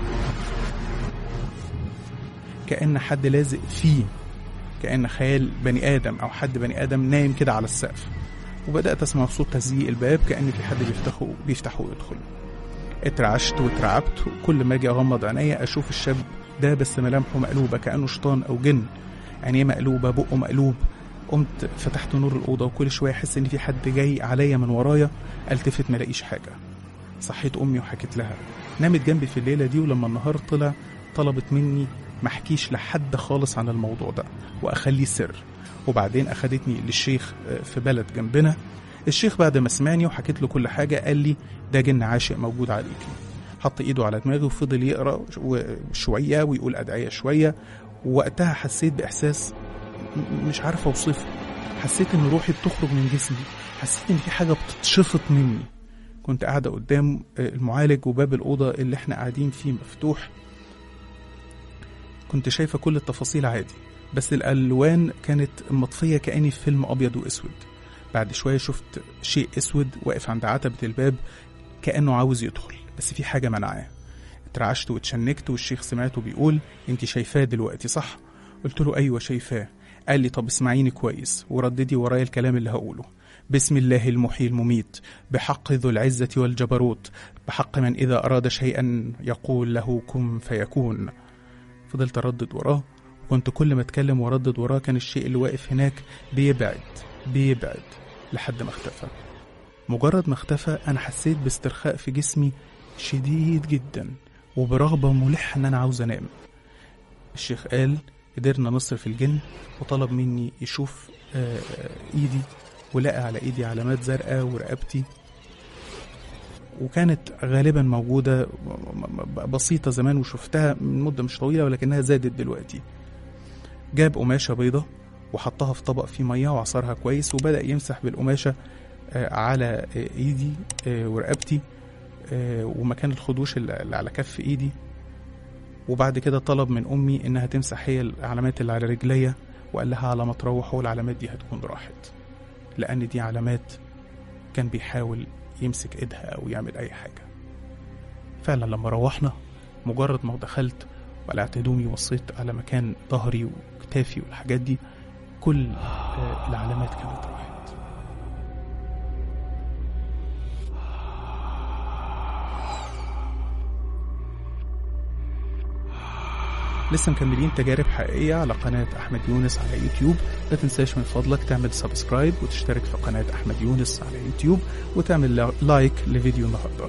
[SPEAKER 1] كأن حد لازق فيه كأن خيال بني آدم أو حد بني آدم نايم كده على السقف وبدأت أسمع صوت تزييق الباب كأن في حد بيفتحه بيفتحه ويدخل اترعشت واترعبت وكل ما اجي اغمض عينيا اشوف الشاب ده بس ملامحه مقلوبه كانه شيطان او جن عينيه مقلوبه بقه مقلوب قمت فتحت نور الاوضه وكل شويه احس ان في حد جاي عليا من ورايا التفت ما الاقيش حاجه صحيت امي وحكيت لها نامت جنبي في الليله دي ولما النهار طلع طلبت مني ما احكيش لحد خالص عن الموضوع ده واخليه سر وبعدين اخدتني للشيخ آه، في بلد جنبنا الشيخ بعد ما سمعني وحكيت له كل حاجه قال لي ده جن عاشق موجود عليكي حط ايده على دماغي وفضل يقرا و- شويه ويقول ادعيه شويه وقتها حسيت باحساس م- مش عارف اوصفه حسيت ان روحي بتخرج من جسمي حسيت ان في حاجه بتتشفط مني كنت قاعده قدام آه، المعالج وباب الاوضه اللي احنا قاعدين فيه مفتوح كنت شايفه كل التفاصيل عادي بس الالوان كانت مطفيه كاني في فيلم ابيض واسود بعد شويه شفت شيء اسود واقف عند عتبه الباب كانه عاوز يدخل بس في حاجه منعاه اترعشت واتشنكت والشيخ سمعته بيقول انت شايفاه دلوقتي صح قلت له ايوه شايفاه قال لي طب اسمعيني كويس ورددي ورايا الكلام اللي هقوله بسم الله المحيي المميت بحق ذو العزة والجبروت بحق من إذا أراد شيئا يقول له كن فيكون فضلت أردد وراه وكنت كل ما أتكلم وأردد وراه كان الشيء اللي واقف هناك بيبعد بيبعد لحد ما اختفى مجرد ما اختفى أنا حسيت باسترخاء في جسمي شديد جدا وبرغبة ملحة إن أنا عاوز أنام الشيخ قال قدرنا نصرف الجن وطلب مني يشوف آه، آه، إيدي ولقى على ايدي علامات زرقاء ورقبتي وكانت غالبا موجودة بسيطة زمان وشفتها من مدة مش طويلة ولكنها زادت دلوقتي جاب قماشة بيضة وحطها في طبق فيه مية وعصرها كويس وبدأ يمسح بالقماشة آه، على آه، ايدي آه، ورقبتي آه، ومكان الخدوش اللي على كف ايدي وبعد كده طلب من امي انها تمسح هي العلامات اللي على رجليا وقال لها على ما تروحوا العلامات دي هتكون راحت لان دي علامات كان بيحاول يمسك ايدها او يعمل اي حاجه فعلا لما روحنا مجرد ما دخلت وقلعت هدومي وصيت على مكان ظهري وكتافي والحاجات دي كل آه، العلامات كانت راحت لسه مكملين تجارب حقيقية على قناة أحمد يونس على يوتيوب لا تنساش من فضلك تعمل سبسكرايب وتشترك في قناة أحمد يونس على يوتيوب وتعمل لايك لفيديو النهاردة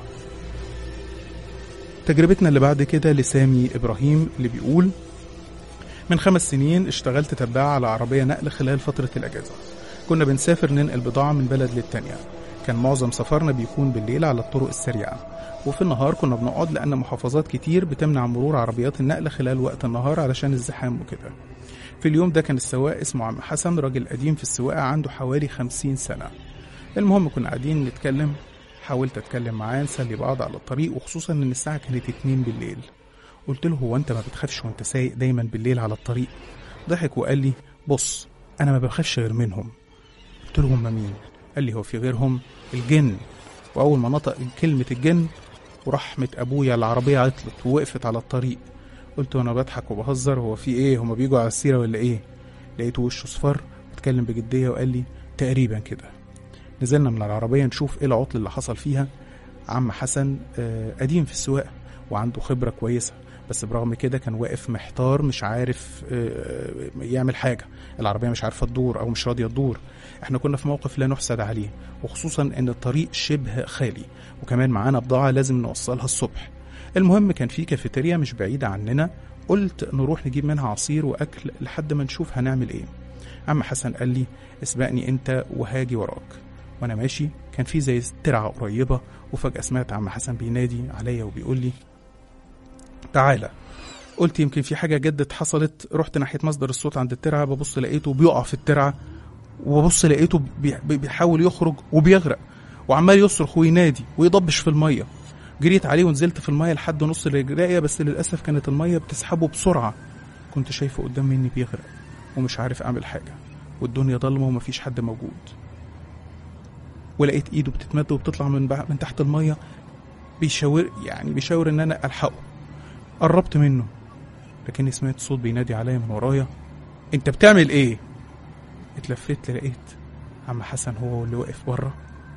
[SPEAKER 1] تجربتنا اللي بعد كده لسامي إبراهيم اللي بيقول من خمس سنين اشتغلت تباع على عربية نقل خلال فترة الأجازة كنا بنسافر ننقل بضاعة من بلد للتانية كان معظم سفرنا بيكون بالليل على الطرق السريعة وفي النهار كنا بنقعد لأن محافظات كتير بتمنع مرور عربيات النقل خلال وقت النهار علشان الزحام وكده في اليوم ده كان السواق اسمه عم حسن راجل قديم في السواقة عنده حوالي خمسين سنة المهم كنا قاعدين نتكلم حاولت اتكلم معاه نسلي بعض على الطريق وخصوصا ان الساعة كانت اتنين بالليل قلت له هو انت ما بتخافش وانت سايق دايما بالليل على الطريق ضحك وقال لي بص انا ما بخافش غير منهم قلت له هم مين قال لي هو في غيرهم الجن واول ما نطق كلمة الجن ورحمة ابويا العربية عطلت ووقفت على الطريق قلت وانا بضحك وبهزر هو في ايه هما بيجوا على السيرة ولا ايه لقيته وشه صفر واتكلم بجدية وقال لي تقريبا كده نزلنا من العربية نشوف ايه العطل اللي حصل فيها عم حسن آه، قديم في السواقة وعنده خبرة كويسة بس برغم كده كان واقف محتار مش عارف آه، يعمل حاجة العربية مش عارفة تدور أو مش راضية تدور احنا كنا في موقف لا نحسد عليه وخصوصا ان الطريق شبه خالي وكمان معانا بضاعة لازم نوصلها الصبح المهم كان في كافيتيريا مش بعيدة عننا قلت نروح نجيب منها عصير وأكل لحد ما نشوف هنعمل ايه عم حسن قال لي اسبقني انت وهاجي وراك وانا ماشي كان في زي ترعة قريبة وفجأة سمعت عم حسن بينادي عليا وبيقول لي تعالى قلت يمكن في حاجة جدت حصلت رحت ناحية مصدر الصوت عند الترعة ببص لقيته بيقع في الترعة وببص لقيته بي- بي- بيحاول يخرج وبيغرق وعمال يصرخ وينادي ويضبش في المية جريت عليه ونزلت في المية لحد نص رجليا بس للأسف كانت المية بتسحبه بسرعة كنت شايفه قدام مني بيغرق ومش عارف أعمل حاجة والدنيا ضلمة ومفيش حد موجود ولقيت ايده بتتمد وبتطلع من بع- من تحت المية بيشاور يعني بيشاور ان انا الحقه قربت منه لكني سمعت صوت بينادي عليا من ورايا انت بتعمل ايه اتلفت لقيت عم حسن هو اللي واقف بره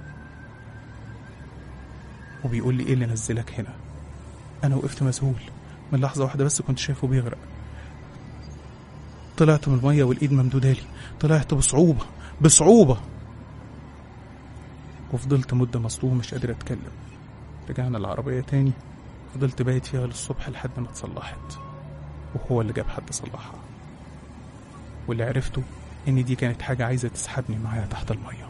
[SPEAKER 1] وبيقول لي ايه اللي نزلك هنا انا وقفت مذهول من لحظه واحده بس كنت شايفه بيغرق طلعت من الميه والايد ممدوده لي طلعت بصعوبه بصعوبه وفضلت مده مصدوم مش قادر اتكلم رجعنا العربيه تاني فضلت بايت فيها للصبح لحد ما اتصلحت وهو اللي جاب حد صلحها واللي عرفته ان دي كانت حاجه عايزه تسحبني معاها تحت الميه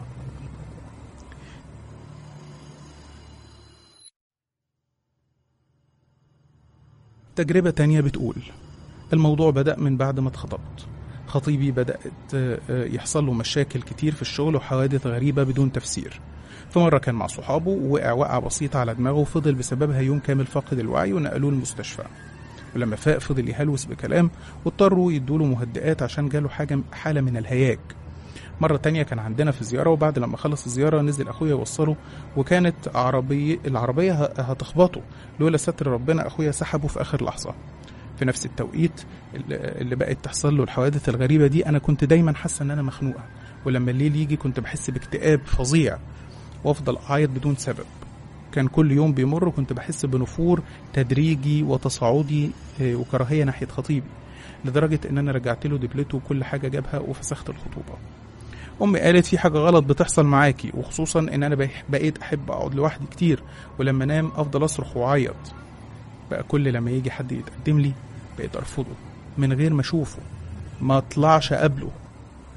[SPEAKER 1] تجربة تانية بتقول الموضوع بدأ من بعد ما اتخطبت خطيبي بدأت آه، آه، يحصل له مشاكل كتير في الشغل وحوادث غريبة بدون تفسير في مرة كان مع صحابه ووقع وقعة بسيطة على دماغه وفضل بسببها يوم كامل فاقد الوعي ونقلوه المستشفى ولما فاق فضل يهلوس بكلام واضطروا يدوله مهدئات عشان جاله حاجة حالة من الهياج مرة تانية كان عندنا في زيارة وبعد لما خلص الزيارة نزل أخويا يوصله وكانت عربية العربية ه- هتخبطه لولا ستر ربنا أخويا سحبه في آخر لحظة في نفس التوقيت اللي اللي بقت تحصل له الحوادث الغريبة دي أنا كنت دايما حاسة إن أنا مخنوقة ولما الليل يجي كنت بحس باكتئاب فظيع وأفضل أعيط بدون سبب كان كل يوم بيمر كنت بحس بنفور تدريجي وتصاعدي آه، وكراهية ناحية خطيبي لدرجة إن أنا رجعت له دبلته وكل حاجة جابها وفسخت الخطوبة امي قالت في حاجه غلط بتحصل معاكي وخصوصا ان انا بح- بقيت احب اقعد لوحدي كتير ولما انام افضل اصرخ واعيط بقى كل لما يجي حد يتقدم لي بقيت ارفضه من غير ما اشوفه ما اطلعش قبله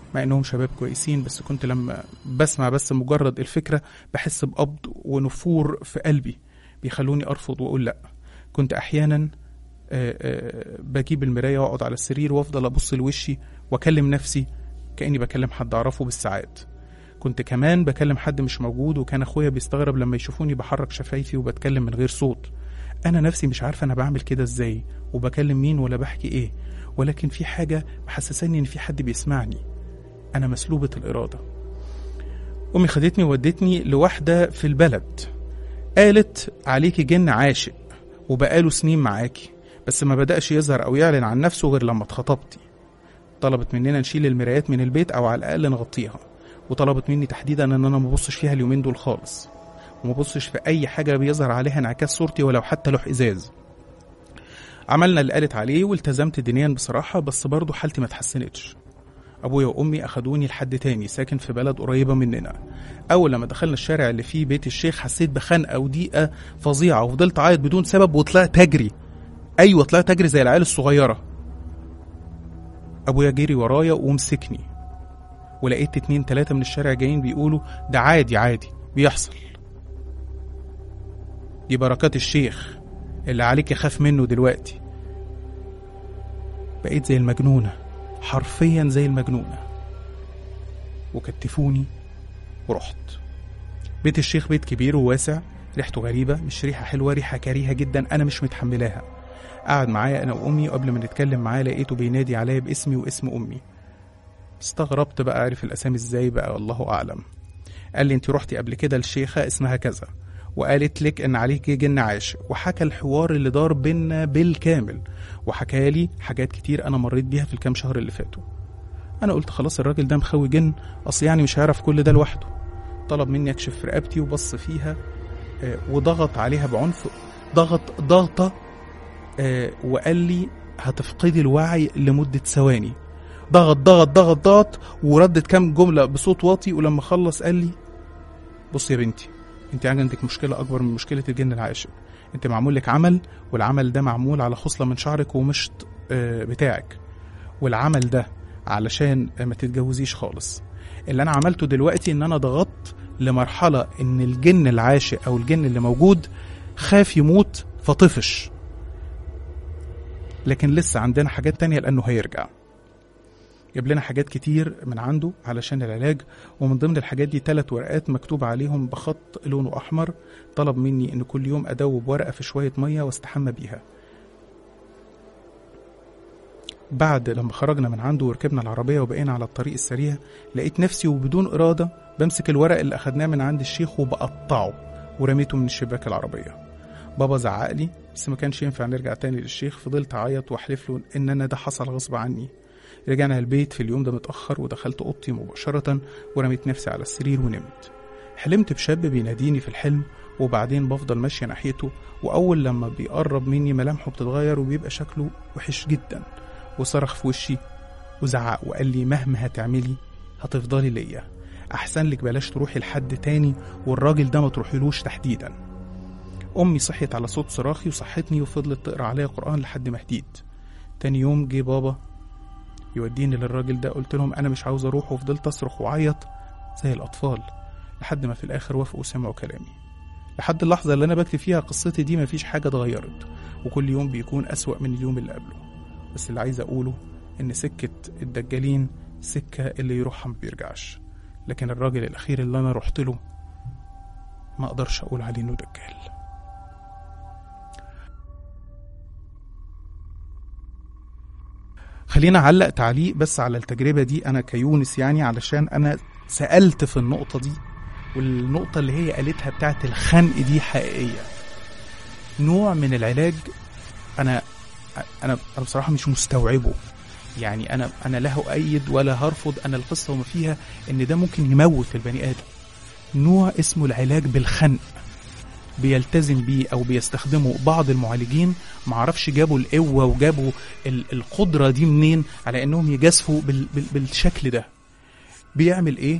[SPEAKER 1] مع انهم شباب كويسين بس كنت لما بسمع بس مجرد الفكره بحس بقبض ونفور في قلبي بيخلوني ارفض واقول لا كنت احيانا آه، آه، بجيب المرايه واقعد على السرير وافضل ابص لوشي واكلم نفسي كاني بكلم حد اعرفه بالساعات كنت كمان بكلم حد مش موجود وكان اخويا بيستغرب لما يشوفوني بحرك شفايفي وبتكلم من غير صوت انا نفسي مش عارفه انا بعمل كده ازاي وبكلم مين ولا بحكي ايه ولكن في حاجه محسساني ان في حد بيسمعني انا مسلوبه الاراده امي خدتني وودتني لواحده في البلد قالت عليكي جن عاشق وبقاله سنين معاكي بس ما بدأش يظهر أو يعلن عن نفسه غير لما اتخطبتي طلبت مننا نشيل المرايات من البيت أو على الأقل نغطيها وطلبت مني تحديدا ان انا ما ابصش فيها اليومين دول خالص وما ابصش في اي حاجه بيظهر عليها انعكاس صورتي ولو حتى لوح ازاز عملنا اللي قالت عليه والتزمت دينيا بصراحه بس برضه حالتي ما اتحسنتش ابويا وامي اخدوني لحد تاني ساكن في بلد قريبه مننا اول لما دخلنا الشارع اللي فيه بيت الشيخ حسيت بخنقه وضيقه فظيعه وفضلت اعيط بدون سبب وطلعت اجري ايوه طلعت اجري زي العيال الصغيره ابويا جري ورايا ومسكني ولقيت اتنين تلاتة من الشارع جايين بيقولوا ده عادي عادي بيحصل دي بركات الشيخ اللي عليك يخاف منه دلوقتي بقيت زي المجنونة حرفيا زي المجنونة وكتفوني ورحت بيت الشيخ بيت كبير وواسع ريحته غريبة مش ريحة حلوة ريحة كريهة جدا أنا مش متحملاها قعد معايا أنا وأمي وقبل ما نتكلم معاه لقيته بينادي عليا باسمي واسم أمي استغربت بقى عارف الاسامي ازاي بقى الله اعلم قال لي انت رحتي قبل كده لشيخه اسمها كذا وقالت لك ان عليك جن عاشق وحكى الحوار اللي دار بينا بالكامل وحكى لي حاجات كتير انا مريت بيها في الكام شهر اللي فاتوا انا قلت خلاص الراجل ده مخوي جن اصل يعني مش هيعرف كل ده لوحده طلب مني اكشف رقبتي وبص فيها آه، وضغط عليها بعنف ضغط ضغطه آه، وقال لي هتفقدي الوعي لمده ثواني ضغط ضغط ضغط ضغط وردت كام جمله بصوت واطي ولما خلص قال لي بص يا بنتي انت عندك مشكله اكبر من مشكله الجن العاشق انت معمول لك عمل والعمل ده معمول على خصله من شعرك ومشط آه، بتاعك والعمل ده علشان ما تتجوزيش خالص اللي انا عملته دلوقتي ان انا ضغطت لمرحله ان الجن العاشق او الجن اللي موجود خاف يموت فطفش لكن لسه عندنا حاجات تانية لانه هيرجع جاب لنا حاجات كتير من عنده علشان العلاج ومن ضمن الحاجات دي ثلاث ورقات مكتوب عليهم بخط لونه احمر طلب مني ان كل يوم ادوب ورقه في شويه ميه واستحمى بيها بعد لما خرجنا من عنده وركبنا العربيه وبقينا على الطريق السريع لقيت نفسي وبدون اراده بمسك الورق اللي اخدناه من عند الشيخ وبقطعه ورميته من الشباك العربيه بابا زعق لي بس ما كانش ينفع نرجع تاني للشيخ فضلت اعيط واحلف له ان انا ده حصل غصب عني رجعنا البيت في اليوم ده متأخر ودخلت أوضتي مباشرة ورميت نفسي على السرير ونمت حلمت بشاب بيناديني في الحلم وبعدين بفضل ماشية ناحيته وأول لما بيقرب مني ملامحه بتتغير وبيبقى شكله وحش جدا وصرخ في وشي وزعق وقال لي مهما هتعملي هتفضلي ليا أحسن لك بلاش تروحي لحد تاني والراجل ده ما تروحيلوش تحديدا أمي صحيت على صوت صراخي وصحتني وفضلت تقرأ عليا قرآن لحد ما هديت تاني يوم جه بابا يوديني للراجل ده قلت لهم انا مش عاوز اروح وفضلت اصرخ واعيط زي الاطفال لحد ما في الاخر وافقوا وسمعوا كلامي لحد اللحظه اللي انا بكتب فيها قصتي دي مفيش حاجه اتغيرت وكل يوم بيكون اسوا من اليوم اللي قبله بس اللي عايز اقوله ان سكه الدجالين سكه اللي يروحها ما بيرجعش لكن الراجل الاخير اللي انا رحت له ما اقدرش اقول عليه انه دجال خلينا اعلق تعليق بس على التجربه دي انا كيونس يعني علشان انا سالت في النقطه دي والنقطه اللي هي قالتها بتاعت الخنق دي حقيقيه نوع من العلاج انا انا انا بصراحه مش مستوعبه يعني انا انا لا اؤيد ولا هرفض انا القصه وما فيها ان ده ممكن يموت البني ادم نوع اسمه العلاج بالخنق بيلتزم بيه او بيستخدمه بعض المعالجين معرفش جابوا القوه وجابوا ال- القدره دي منين على انهم يجازفوا بال- بال- بالشكل ده بيعمل ايه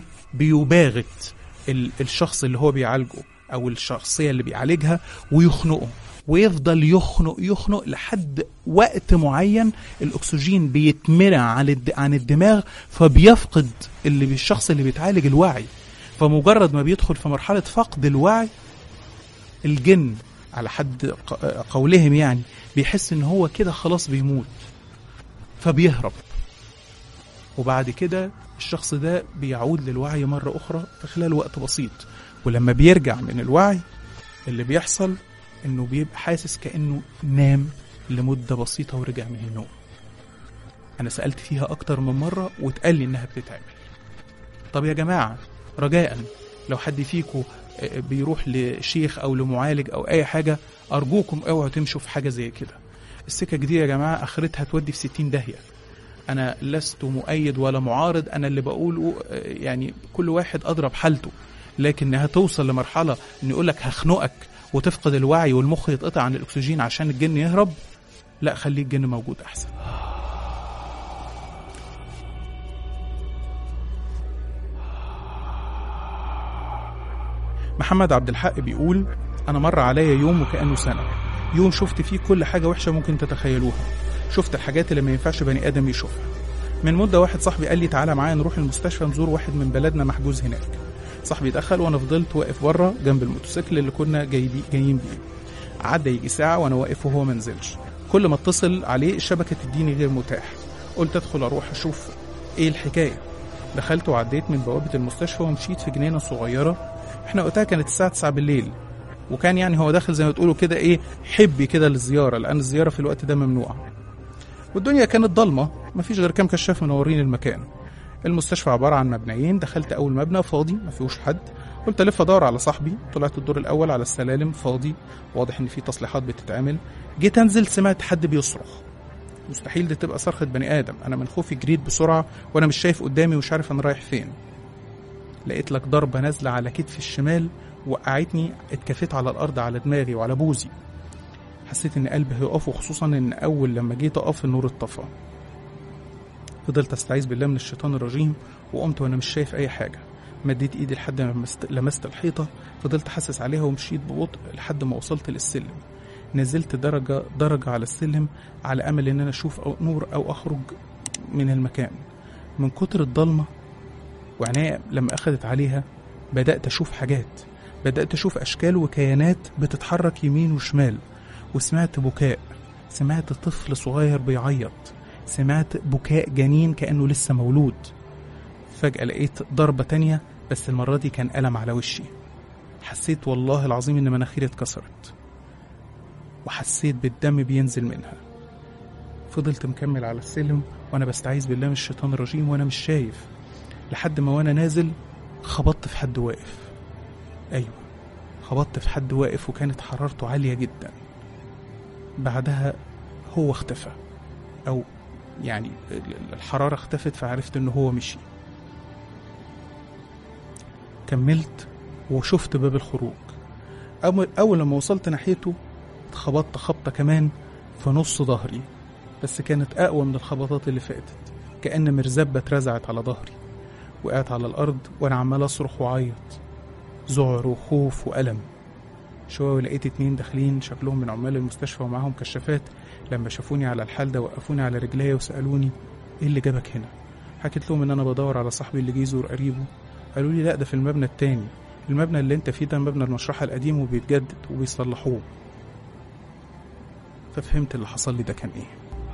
[SPEAKER 1] بيباغت ال- الشخص اللي هو بيعالجه او الشخصيه اللي بيعالجها ويخنقه ويفضل يخنق يخنق لحد وقت معين الاكسجين بيتمنع عن الد- عن الدماغ فبيفقد اللي بي- الشخص اللي بيتعالج الوعي فمجرد ما بيدخل في مرحله فقد الوعي الجن على حد ق- قولهم يعني بيحس ان هو كده خلاص بيموت فبيهرب وبعد كده الشخص ده بيعود للوعي مرة أخرى في خلال وقت بسيط ولما بيرجع من الوعي اللي بيحصل إنه بيبقى حاسس كأنه نام لمدة بسيطة ورجع من النوم أنا سألت فيها أكتر من مرة واتقال لي إنها بتتعمل طب يا جماعة رجاء لو حد فيكم بيروح لشيخ أو لمعالج أو أي حاجة أرجوكم اوعوا تمشوا في حاجة زي كده السكك دي يا جماعة آخرتها تودي في 60 داهية أنا لست مؤيد ولا معارض أنا اللي بقوله آه، يعني كل واحد أضرب حالته لكن إنها توصل لمرحلة إن يقول لك هخنقك وتفقد الوعي والمخ يتقطع عن الأكسجين عشان الجن يهرب لا خليه الجن موجود أحسن محمد عبد الحق بيقول أنا مر عليا يوم وكأنه سنة يوم شفت فيه كل حاجة وحشة ممكن تتخيلوها شفت الحاجات اللي ما ينفعش بني آدم يشوفها من مدة واحد صاحبي قال لي تعالى معايا نروح المستشفى نزور واحد من بلدنا محجوز هناك صاحبي دخل وانا فضلت واقف بره جنب الموتوسيكل اللي كنا جايبي جايين بيه عدى يجي ساعة وانا واقف وهو ما نزلش كل ما اتصل عليه الشبكة تديني غير متاح قلت ادخل اروح اشوف ايه الحكاية دخلت وعديت من بوابة المستشفى ومشيت في جنينة صغيرة احنا وقتها كانت الساعة 9 بالليل وكان يعني هو داخل زي ما تقولوا كده ايه حبي كده للزيارة لأن الزيارة في الوقت ده ممنوعة والدنيا كانت ضلمة مفيش غير كام كشاف منورين المكان المستشفى عبارة عن مبنيين دخلت أول مبنى فاضي ما فيهوش حد قلت ألف أدور على صاحبي طلعت الدور الأول على السلالم فاضي واضح إن في تصليحات بتتعمل جيت أنزل سمعت حد بيصرخ مستحيل دي تبقى صرخة بني آدم أنا من خوفي جريت بسرعة وأنا مش شايف قدامي ومش عارف أنا رايح فين لقيت لك ضربة نازلة على كتفي الشمال وقعتني اتكفيت على الأرض على دماغي وعلى بوزي حسيت ان قلبي هيقف وخصوصا ان اول لما جيت اقف النور اتطفى فضلت استعيذ بالله من الشيطان الرجيم وقمت وانا مش شايف اي حاجه مديت ايدي لحد ما لمست- لمست الحيطه فضلت حاسس عليها ومشيت ببطء لحد ما وصلت للسلم نزلت درجه درجه على السلم على امل ان انا اشوف أو نور او اخرج من المكان من كتر الضلمه وعناية لما اخدت عليها بدات اشوف حاجات بدات اشوف اشكال وكيانات بتتحرك يمين وشمال وسمعت بكاء سمعت طفل صغير بيعيط سمعت بكاء جنين كأنه لسه مولود فجأة لقيت ضربة تانية بس المرة دي كان ألم على وشي حسيت والله العظيم إن مناخيري اتكسرت وحسيت بالدم بينزل منها فضلت مكمل على السلم وأنا بستعيذ بالله من الشيطان الرجيم وأنا مش شايف لحد ما وأنا نازل خبطت في حد واقف أيوه خبطت في حد واقف وكانت حرارته عالية جدا بعدها هو اختفى او يعني ال- الحرارة اختفت فعرفت ان هو مشي كملت وشفت باب الخروج أول, أول لما وصلت ناحيته اتخبطت خبطة كمان في نص ظهري بس كانت أقوى من الخبطات اللي فاتت كأن مرزبة اترزعت على ظهري وقعت على الأرض وأنا عمال أصرخ وأعيط ذعر وخوف وألم شوية ولقيت اتنين داخلين شكلهم من عمال المستشفى ومعاهم كشافات لما شافوني على الحال ده وقفوني على رجليا وسألوني ايه اللي جابك هنا حكيت لهم ان انا بدور على صاحبي اللي جه يزور قريبه قالوا لي لا ده في المبنى التاني المبنى اللي انت فيه ده مبنى المشرحة القديم وبيتجدد وبيصلحوه ففهمت اللي حصل لي ده كان ايه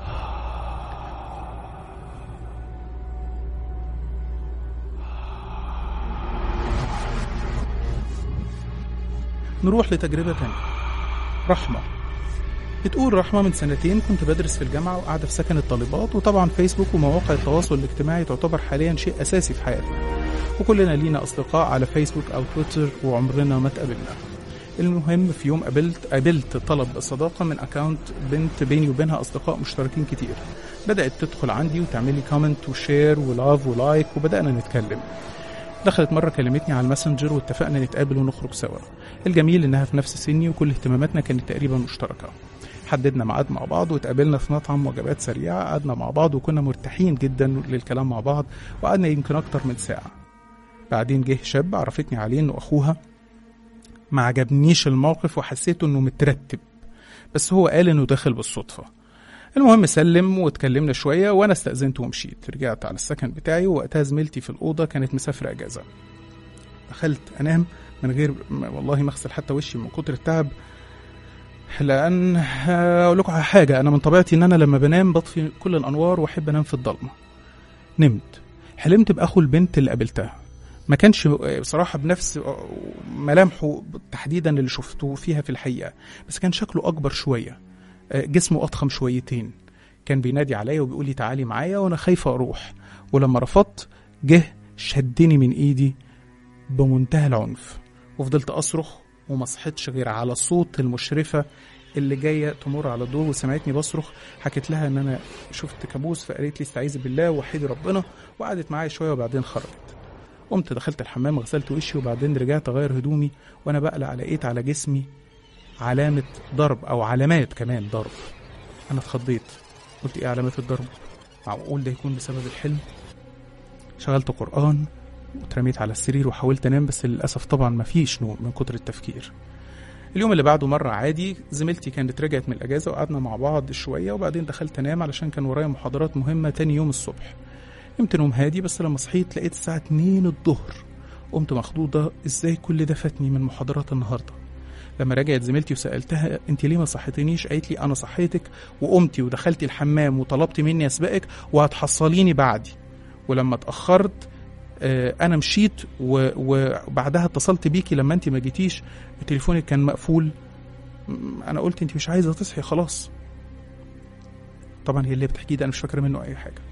[SPEAKER 1] نروح لتجربة تانية رحمة بتقول رحمة من سنتين كنت بدرس في الجامعة وقاعدة في سكن الطالبات وطبعا فيسبوك ومواقع التواصل الاجتماعي تعتبر حاليا شيء أساسي في حياتنا وكلنا لينا أصدقاء على فيسبوك أو تويتر وعمرنا ما اتقابلنا المهم في يوم قابلت قابلت طلب صداقة من أكاونت بنت بيني وبينها أصدقاء مشتركين كتير بدأت تدخل عندي وتعمل لي كومنت وشير ولاف ولايك وبدأنا نتكلم دخلت مرة كلمتني على الماسنجر واتفقنا نتقابل ونخرج سوا الجميل إنها في نفس سني وكل اهتماماتنا كانت تقريبا مشتركة حددنا ميعاد مع بعض واتقابلنا في مطعم وجبات سريعة قعدنا مع بعض وكنا مرتاحين جدا للكلام مع بعض وقعدنا يمكن أكتر من ساعة بعدين جه شاب عرفتني عليه إنه أخوها ما عجبنيش الموقف وحسيته إنه مترتب بس هو قال انه داخل بالصدفه المهم سلم واتكلمنا شويه وانا استاذنت ومشيت رجعت على السكن بتاعي ووقتها زميلتي في الاوضه كانت مسافره اجازه دخلت انام من غير والله ما اغسل حتى وشي من كتر التعب لان اقول لكم على حاجه انا من طبيعتي ان انا لما بنام بطفي كل الانوار واحب انام في الضلمه نمت حلمت باخو البنت اللي قابلتها ما كانش بصراحة بنفس ملامحه تحديدا اللي شفته فيها في الحقيقة بس كان شكله أكبر شوية جسمه أضخم شويتين كان بينادي عليا وبيقول لي تعالي معايا وأنا خايفة أروح ولما رفضت جه شدني من إيدي بمنتهى العنف وفضلت أصرخ وما صحتش غير على صوت المشرفة اللي جايه تمر على الدور وسمعتني بصرخ حكيت لها ان انا شفت كابوس فقالت لي استعيذي بالله وحيدي ربنا وقعدت معايا شويه وبعدين خرجت قمت دخلت الحمام غسلت وشي وبعدين رجعت اغير هدومي وانا بقلع لقيت على جسمي علامة ضرب او علامات كمان ضرب انا اتخضيت قلت ايه علامات الضرب معقول ده يكون بسبب الحلم شغلت قرآن واترميت على السرير وحاولت انام بس للاسف طبعا مفيش نوم من كتر التفكير اليوم اللي بعده مرة عادي زميلتي كانت رجعت من الأجازة وقعدنا مع بعض شوية وبعدين دخلت أنام علشان كان ورايا محاضرات مهمة تاني يوم الصبح نمت نوم هادي بس لما صحيت لقيت الساعة 2 الظهر قمت مخضوضة ازاي كل ده فاتني من محاضرات النهاردة لما رجعت زميلتي وسألتها انت ليه ما صحيتنيش قالت لي انا صحيتك وقمتي ودخلتي الحمام وطلبتي مني اسبقك وهتحصليني بعدي ولما اتأخرت انا مشيت وبعدها اتصلت بيكي لما انت ما جيتيش تليفونك كان مقفول انا قلت انت مش عايزه تصحي خلاص طبعا هي اللي بتحكي ده انا مش فاكره منه اي حاجه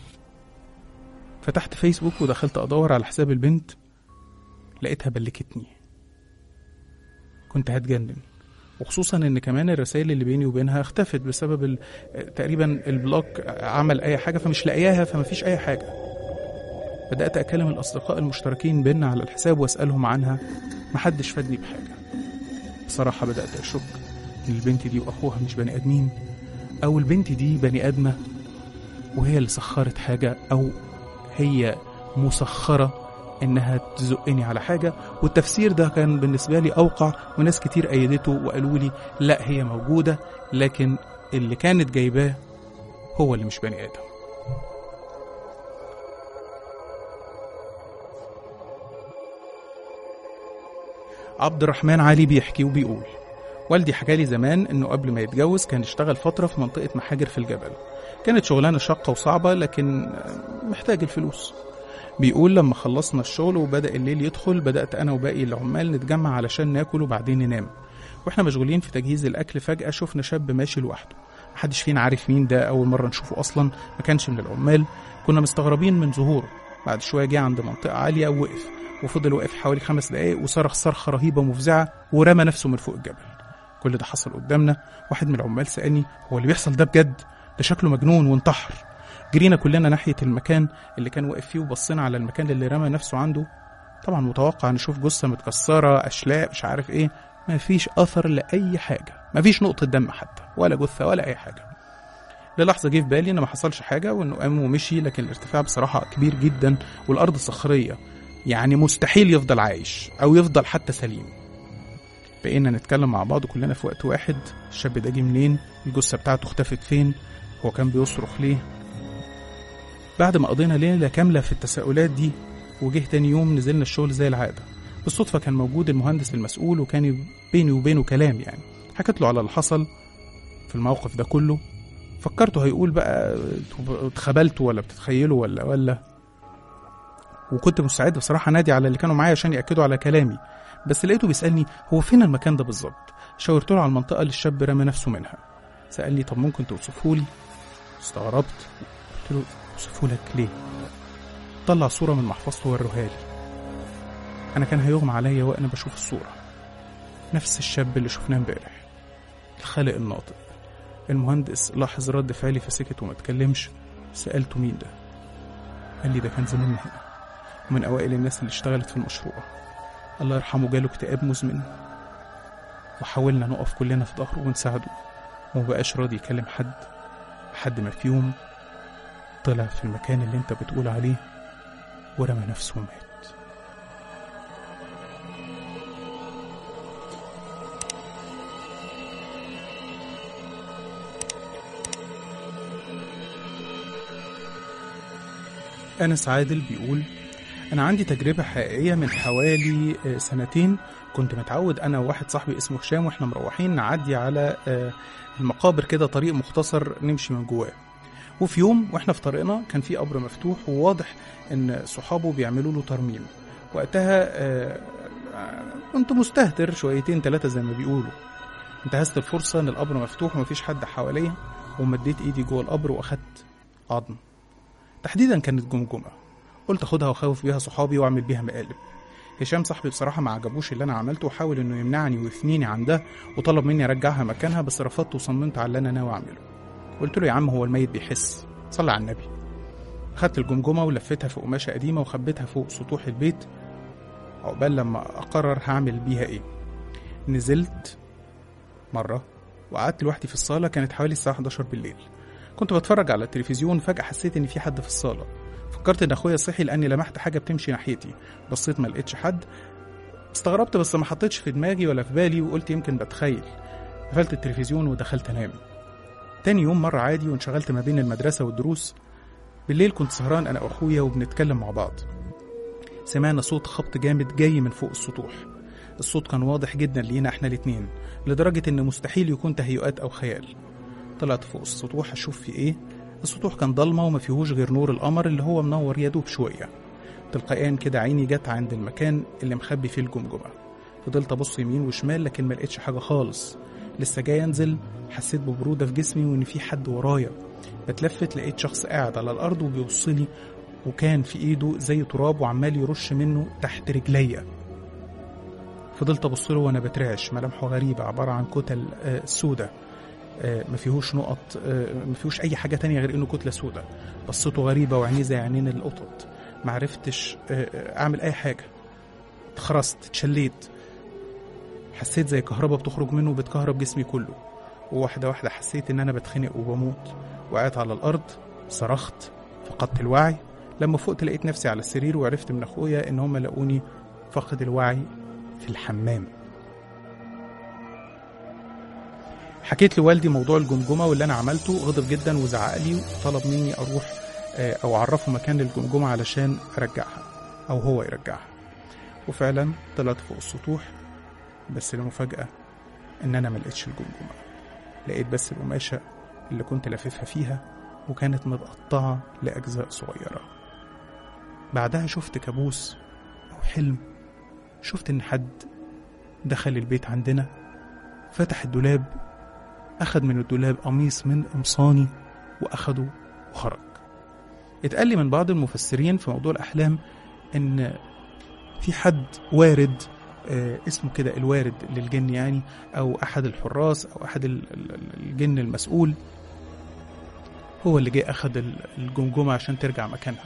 [SPEAKER 1] فتحت فيسبوك ودخلت ادور على حساب البنت لقيتها بلكتني كنت هتجنن وخصوصا ان كمان الرسائل اللي بيني وبينها اختفت بسبب تقريبا البلوك عمل اي حاجه فمش لاقياها فمفيش اي حاجه بدأت أكلم الأصدقاء المشتركين بينا على الحساب وأسألهم عنها محدش فادني بحاجة بصراحة بدأت أشك إن البنت دي وأخوها مش بني آدمين أو البنت دي بني آدمة وهي اللي سخرت حاجة أو هي مسخرة إنها تزقني على حاجة والتفسير ده كان بالنسبة لي أوقع وناس كتير أيدته وقالوا لي لا هي موجودة لكن اللي كانت جايباه هو اللي مش بني آدم عبد الرحمن علي بيحكي وبيقول والدي حكى لي زمان انه قبل ما يتجوز كان اشتغل فترة في منطقة محاجر في الجبل كانت شغلانة شاقة وصعبة لكن محتاج الفلوس بيقول لما خلصنا الشغل وبدأ الليل يدخل بدأت أنا وباقي العمال نتجمع علشان ناكل وبعدين ننام واحنا مشغولين في تجهيز الأكل فجأة شفنا شاب ماشي لوحده محدش فينا عارف مين ده أول مرة نشوفه أصلا ما كانش من العمال كنا مستغربين من ظهوره بعد شوية جه عند منطقة عالية ووقف وفضل واقف حوالي خمس دقايق وصرخ صرخة رهيبة مفزعة ورمى نفسه من فوق الجبل كل ده حصل قدامنا واحد من العمال سألني هو اللي بيحصل ده بجد ده شكله مجنون وانتحر جرينا كلنا ناحية المكان اللي كان واقف فيه وبصينا على المكان اللي رمى نفسه عنده طبعا متوقع نشوف جثة متكسرة أشلاء مش عارف ايه ما فيش أثر لأي حاجة ما فيش نقطة دم حتى ولا جثة ولا أي حاجة للحظة جه في بالي إن ما حصلش حاجة وإنه قام ومشي لكن الارتفاع بصراحة كبير جدا والأرض صخرية يعني مستحيل يفضل عايش او يفضل حتى سليم بقينا نتكلم مع بعض كلنا في وقت واحد الشاب ده جه منين الجثه بتاعته اختفت فين هو كان بيصرخ ليه بعد ما قضينا ليله كامله في التساؤلات دي وجه تاني يوم نزلنا الشغل زي العاده بالصدفه كان موجود المهندس المسؤول وكان بيني وبينه كلام يعني حكيت له على اللي حصل في الموقف ده كله فكرته هيقول بقى اتخبلتوا ولا بتتخيلوا ولا ولا وكنت مستعد بصراحه نادي على اللي كانوا معايا عشان ياكدوا على كلامي بس لقيته بيسالني هو فين المكان ده بالظبط شاورت له على المنطقه اللي الشاب رمى نفسه منها سالني طب ممكن توصفه لي استغربت قلت له اوصفه لك ليه طلع صوره من محفظته وريها لي انا كان هيغمى عليا وانا بشوف الصوره نفس الشاب اللي شفناه امبارح الخالق الناطق المهندس لاحظ رد فعلي فسكت وما اتكلمش سالته مين ده قال لي ده كان زميلنا هنا ومن أوائل الناس اللي اشتغلت في المشروع الله يرحمه جاله اكتئاب مزمن وحاولنا نقف كلنا في ظهره ونساعده ومبقاش راضي يكلم حد لحد ما في يوم طلع في المكان اللي انت بتقول عليه ورمى نفسه ومات أنس عادل بيقول أنا عندي تجربة حقيقية من حوالي آه، سنتين كنت متعود أنا وواحد صاحبي اسمه هشام وإحنا مروحين نعدي على آه، المقابر كده طريق مختصر نمشي من جواه وفي يوم واحنا في طريقنا كان في قبر مفتوح وواضح ان صحابه بيعملوا له ترميم وقتها آه، آه، كنت مستهتر شويتين ثلاثة زي ما بيقولوا انتهزت الفرصة ان القبر مفتوح ومفيش حد حواليا ومديت ايدي جوه القبر واخدت عظم تحديدا كانت جمجمة قلت اخدها واخوف بيها صحابي واعمل بيها مقالب هشام صاحبي بصراحة ما عجبوش اللي أنا عملته وحاول إنه يمنعني ويثنيني عن ده وطلب مني أرجعها مكانها بس رفضت وصممت على اللي أنا ناوي أعمله قلت له يا عم هو الميت بيحس صلى على النبي خدت الجمجمة ولفتها في قماشة قديمة وخبيتها فوق سطوح البيت عقبال لما أقرر هعمل بيها إيه نزلت مرة وقعدت لوحدي في الصالة كانت حوالي الساعة 11 بالليل كنت بتفرج على التلفزيون فجأة حسيت إن في حد في الصالة فكرت إن أخويا صحي لأني لمحت حاجة بتمشي ناحيتي بصيت ما لقيتش حد استغربت بس ما حطيتش في دماغي ولا في بالي وقلت يمكن بتخيل قفلت التلفزيون ودخلت أنام تاني يوم مرة عادي وانشغلت ما بين المدرسة والدروس بالليل كنت سهران أنا وأخويا وبنتكلم مع بعض سمعنا صوت خبط جامد جاي من فوق السطوح الصوت كان واضح جدا لينا احنا الاتنين لدرجة ان مستحيل يكون تهيؤات او خيال طلعت فوق السطوح اشوف في ايه السطوح كان ضلمة وما فيهوش غير نور القمر اللي هو منور يدوب شوية تلقائيا كده عيني جت عند المكان اللي مخبي فيه الجمجمة فضلت ابص يمين وشمال لكن ما لقيتش حاجة خالص لسه جاي انزل حسيت ببرودة في جسمي وان في حد ورايا بتلفت لقيت شخص قاعد على الارض وبيبصلي وكان في ايده زي تراب وعمال يرش منه تحت رجليا فضلت ابص له وانا بترعش ملامحه غريبه عباره عن كتل آه، سودة آه، ما فيهوش نقط آه، ما فيهوش اي حاجه تانية غير انه كتله سودة بصته غريبه وعينيه زي عينين القطط ما عرفتش آه، آه، اعمل اي حاجه اتخرست اتشليت حسيت زي كهرباء بتخرج منه وبتكهرب جسمي كله وواحده واحده حسيت ان انا بتخنق وبموت وقعت على الارض صرخت فقدت الوعي لما فقت لقيت نفسي على السرير وعرفت من اخويا ان هم لقوني فقد الوعي في الحمام حكيت لوالدي موضوع الجمجمة واللي أنا عملته غضب جدا وزعق لي وطلب مني أروح آه، أو أعرفه مكان الجمجمة علشان أرجعها أو هو يرجعها وفعلا طلعت فوق السطوح بس المفاجأة إن أنا ما لقيتش الجمجمة لقيت بس القماشة اللي كنت لاففها فيها وكانت متقطعة لأجزاء صغيرة بعدها شفت كابوس أو حلم شفت إن حد دخل البيت عندنا فتح الدولاب أخد من الدولاب قميص من قمصاني وأخده وخرج اتقال لي من بعض المفسرين في موضوع الأحلام إن في حد وارد آه، اسمه كده الوارد للجن يعني أو أحد الحراس أو أحد ال- ال- الجن المسؤول هو اللي جه أخد ال- الجمجمة عشان ترجع مكانها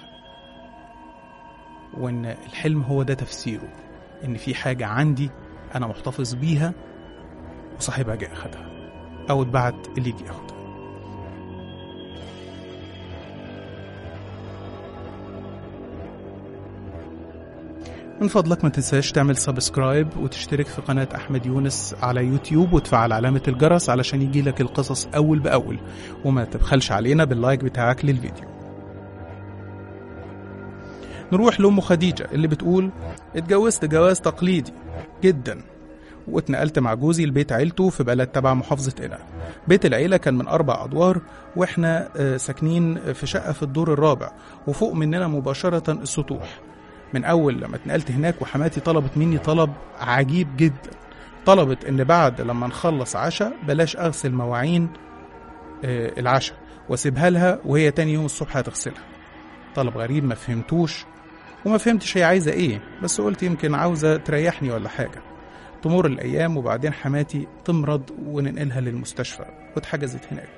[SPEAKER 1] وإن الحلم هو ده تفسيره إن في حاجة عندي أنا محتفظ بيها وصاحبها جه أخدها أو اتبعت اللي يجي ياخدها من فضلك ما تنساش تعمل سبسكرايب وتشترك في قناة أحمد يونس على يوتيوب وتفعل علامة الجرس علشان يجيلك القصص أول بأول وما تبخلش علينا باللايك بتاعك للفيديو نروح لأم خديجة اللي بتقول اتجوزت جواز تقليدي جدا واتنقلت مع جوزي لبيت عيلته في بلد تبع محافظة قنا بيت العيلة كان من أربع أدوار وإحنا آه، ساكنين في شقة في الدور الرابع وفوق مننا مباشرة السطوح من أول لما اتنقلت هناك وحماتي طلبت مني طلب عجيب جدا طلبت إن بعد لما نخلص عشاء بلاش أغسل مواعين آه، العشاء واسيبها لها وهي تاني يوم الصبح هتغسلها طلب غريب ما فهمتوش وما فهمتش هي عايزة ايه بس قلت يمكن عاوزة تريحني ولا حاجة تمر الأيام وبعدين حماتي تمرض وننقلها للمستشفى واتحجزت هناك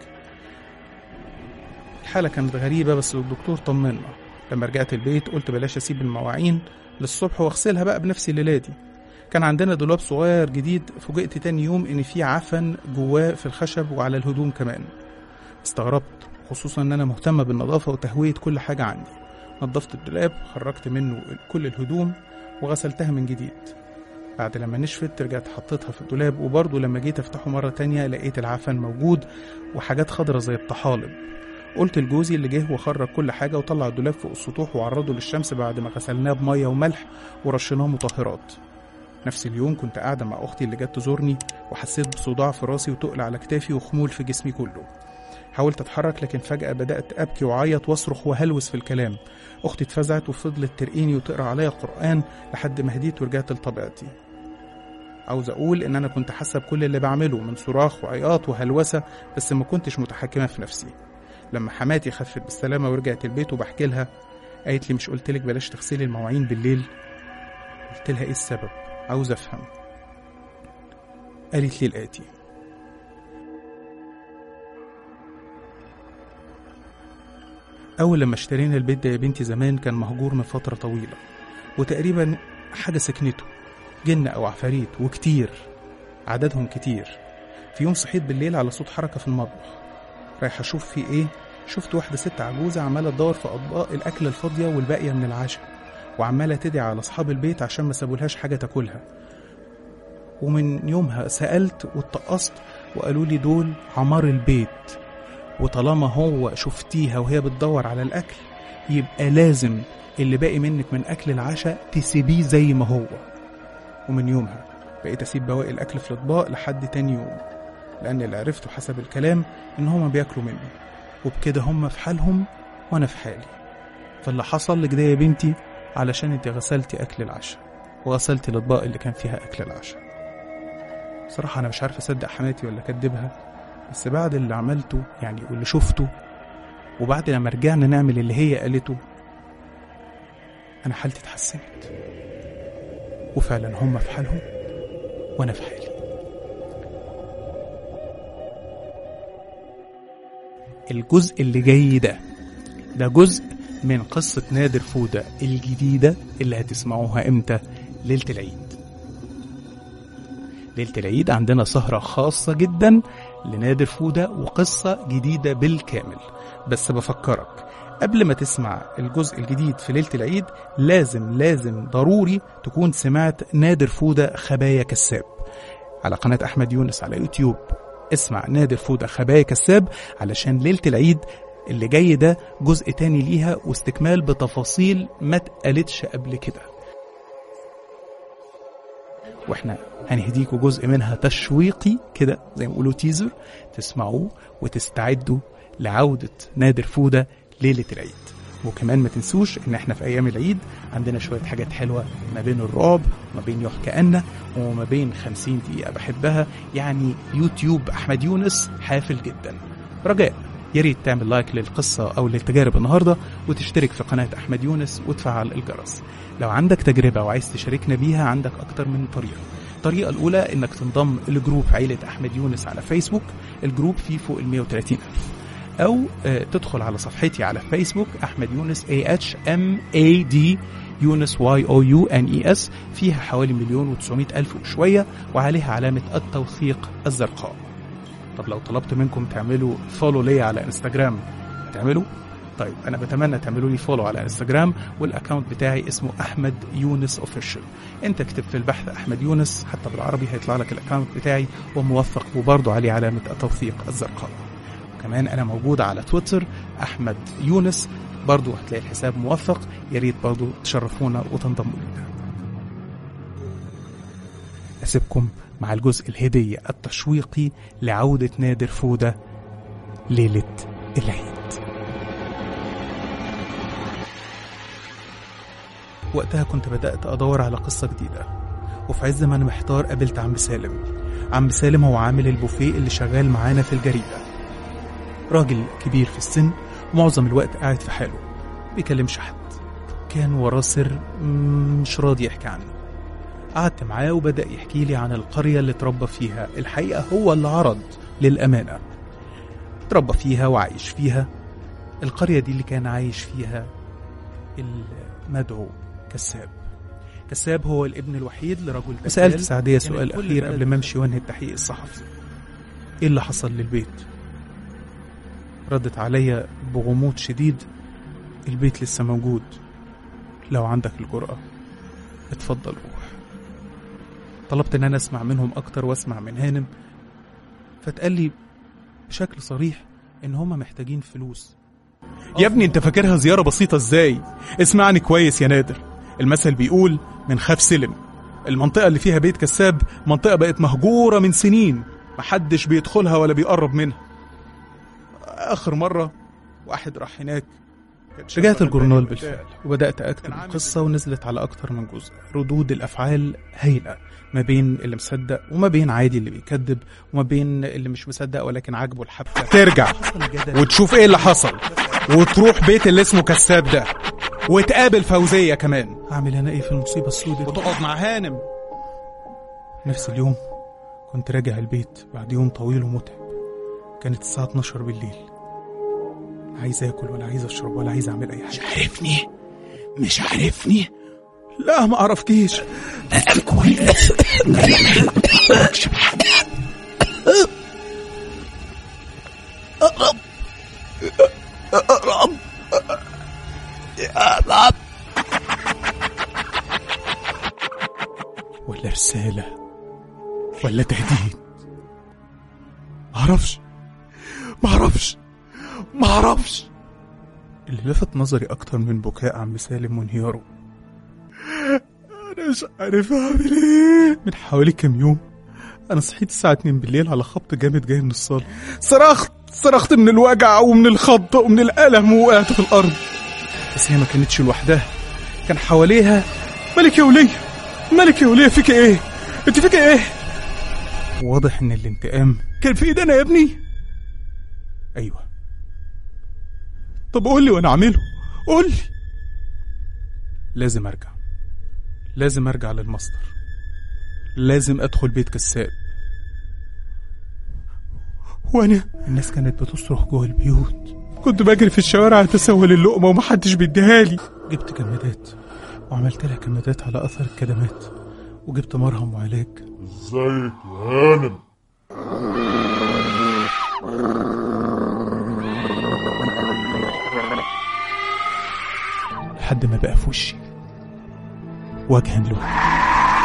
[SPEAKER 1] الحالة كانت غريبة بس الدكتور طمنا لما رجعت البيت قلت بلاش أسيب المواعين للصبح واغسلها بقى بنفسي ليلادي كان عندنا دولاب صغير جديد فوجئت تاني يوم إن في عفن جواه في الخشب وعلى الهدوم كمان استغربت خصوصا إن أنا مهتمة بالنظافة وتهوية كل حاجة عندي نظفت الدولاب خرجت منه كل الهدوم وغسلتها من جديد بعد لما نشفت رجعت حطيتها في الدولاب وبرضه لما جيت افتحه مرة تانية لقيت العفن موجود وحاجات خضرة زي الطحالب قلت لجوزي اللي جه وخرج كل حاجة وطلع الدولاب فوق السطوح وعرضه للشمس بعد ما غسلناه بمية وملح ورشيناه مطهرات نفس اليوم كنت قاعدة مع أختي اللي جت تزورني وحسيت بصداع في راسي وتقل على كتافي وخمول في جسمي كله حاولت أتحرك لكن فجأة بدأت أبكي وأعيط وأصرخ وهلوس في الكلام أختي اتفزعت وفضلت ترقيني وتقرأ عليا قرآن لحد ما هديت ورجعت لطبيعتي عاوز أقول إن أنا كنت حاسة بكل اللي بعمله من صراخ وعياط وهلوسة بس ما كنتش متحكمة في نفسي لما حماتي خفت بالسلامة ورجعت البيت وبحكي لها قالت لي مش قلتلك بلاش تغسلي المواعين بالليل قلت لها ايه السبب عاوز افهم قالت لي الآتي أول لما اشترينا البيت ده يا بنتي زمان كان مهجور من فترة طويلة وتقريبا حاجة سكنته جن أو عفاريت وكتير عددهم كتير في يوم صحيت بالليل على صوت حركة في المطبخ رايح أشوف في إيه شفت واحدة ست عجوزة عمالة تدور في أطباق الأكل الفاضية والباقية من العشاء وعمالة تدعي على أصحاب البيت عشان ما سابولهاش حاجة تاكلها ومن يومها سألت واتقصت وقالوا لي دول عمار البيت وطالما هو شفتيها وهي بتدور على الأكل يبقى لازم اللي باقي منك من أكل العشاء تسيبيه زي ما هو ومن يومها بقيت أسيب بواقي الأكل في الأطباق لحد تاني يوم لأن اللي عرفته حسب الكلام إن هما بياكلوا مني وبكده هما في حالهم وأنا في حالي فاللي حصل لك ده يا بنتي علشان انت غسلتي أكل العشاء وغسلتي الأطباق اللي كان فيها أكل العشاء بصراحة أنا مش عارف أصدق حماتي ولا أكدبها بس بعد اللي عملته يعني واللي شفته وبعد لما رجعنا نعمل اللي هي قالته أنا حالتي اتحسنت وفعلا هم في حالهم وأنا في حالي الجزء اللي جاي ده ده جزء من قصة نادر فودة الجديدة اللي هتسمعوها امتى ليلة العيد ليلة العيد عندنا سهرة خاصة جدا لنادر فودة وقصة جديدة بالكامل بس بفكرك قبل ما تسمع الجزء الجديد في ليلة العيد لازم لازم ضروري تكون سمعت نادر فودة خبايا كساب على قناة أحمد يونس على يوتيوب اسمع نادر فودة خبايا كساب علشان ليلة العيد اللي جاي ده جزء تاني ليها واستكمال بتفاصيل ما اتقالتش قبل كده واحنا هنهديكوا جزء منها تشويقي كده زي ما بيقولوا تيزر تسمعوه وتستعدوا لعودة نادر فودة ليلة العيد وكمان ما تنسوش ان احنا في ايام العيد عندنا شوية حاجات حلوة ما بين الرعب ما بين يحكى أن وما بين خمسين دقيقة بحبها يعني يوتيوب أحمد يونس حافل جدا رجاء يا ريت تعمل لايك للقصة أو للتجارب النهاردة وتشترك في قناة أحمد يونس وتفعل الجرس لو عندك تجربة وعايز تشاركنا بيها عندك أكتر من طريقة الطريقة الأولى إنك تنضم لجروب عيلة أحمد يونس على فيسبوك الجروب فيه فوق ال 130 ألف أو آه، تدخل على صفحتي على فيسبوك أحمد يونس A H M A D يونس واي او يو ان اي اس فيها حوالي مليون وتسعمائة ألف وشوية وعليها علامة التوثيق الزرقاء طب لو طلبت منكم تعملوا فولو ليا على انستجرام تعملوا طيب انا بتمنى تعملوا لي فولو على انستجرام والاكونت بتاعي اسمه احمد يونس اوفيشال انت اكتب في البحث احمد يونس حتى بالعربي هيطلع لك الاكونت بتاعي وموثق وبرضه عليه علامه التوثيق الزرقاء وكمان انا موجود على تويتر احمد يونس برضه هتلاقي الحساب موثق يا ريت برضه تشرفونا وتنضموا لنا اسيبكم مع الجزء الهديه التشويقي لعوده نادر فوده ليله العيد وقتها كنت بدأت أدور على قصة جديدة وفي عز ما أنا محتار قابلت عم سالم عم سالم هو عامل البوفيه اللي شغال معانا في الجريدة راجل كبير في السن ومعظم الوقت قاعد في حاله بيكلمش حد كان وراه سر مم، مش راضي يحكي عنه قعدت معاه وبدأ يحكي لي عن القرية اللي اتربى فيها الحقيقة هو اللي عرض للأمانة اتربى فيها وعايش فيها القرية دي اللي كان عايش فيها المدعو كساب كساب هو الابن الوحيد لرجل سألت سعدية سؤال أخير قبل ما أمشي وأنهي التحقيق الصحفي إيه اللي حصل للبيت؟ ردت عليا بغموض شديد البيت لسه موجود لو عندك الجرأة اتفضل روح طلبت ان انا اسمع منهم اكتر واسمع من هانم فتقال لي بشكل صريح ان هما محتاجين فلوس يا ابني انت فاكرها زيارة بسيطة ازاي اسمعني كويس يا نادر المثل بيقول من خاف سلم المنطقة اللي فيها بيت كساب منطقة بقت مهجورة من سنين محدش بيدخلها ولا بيقرب منها آخر مرة واحد راح هناك رجعت الجورنال بالفعل وبدأت أكتب القصة ونزلت على أكتر من جزء ردود الأفعال هايلة ما بين اللي مصدق وما بين عادي اللي بيكذب وما بين اللي مش مصدق ولكن عاجبه الحبكة ترجع وتشوف ايه اللي حصل وتروح بيت اللي اسمه كساب ده وتقابل فوزية كمان أعمل أنا إيه في المصيبة السوداء وتقعد مع هانم نفس اليوم كنت راجع البيت بعد يوم طويل ومتعب كانت الساعة 12 بالليل عايز آكل ولا عايز أشرب ولا عايز أعمل أي حاجة
[SPEAKER 2] عارفني مش عارفني
[SPEAKER 1] لا ما عرفتيش
[SPEAKER 2] كويس اقرب اقرب
[SPEAKER 1] ولا رسالة ولا تهديد معرفش معرفش معرفش اللي لفت نظري أكتر من بكاء عم سالم وانهياره أنا مش عارف أعمل إيه من حوالي كام يوم أنا صحيت الساعة 2 بالليل على خبط جامد جاي من الصالة صرخت صرخت من الوجع ومن الخض ومن الألم ووقعت في الأرض بس هي ما كانتش لوحدها كان حواليها ملك يا ولية ملك يا ولية فيك إيه أنت فيك إيه واضح إن الانتقام كان في إيدينا يا ابني أيوه طب قول لي وأنا أعمله قول لي لازم أرجع لازم أرجع للمصدر لازم أدخل بيت كساب وأنا الناس كانت بتصرخ جوه البيوت كنت بجري في الشوارع أتسول اللقمة ومحدش بيديها لي جبت كمادات وعملت لها كمادات على أثر الكدمات وجبت مرهم وعلاج
[SPEAKER 3] ازيك يا هانم
[SPEAKER 1] لحد ما بقى في وشي وجها لوجه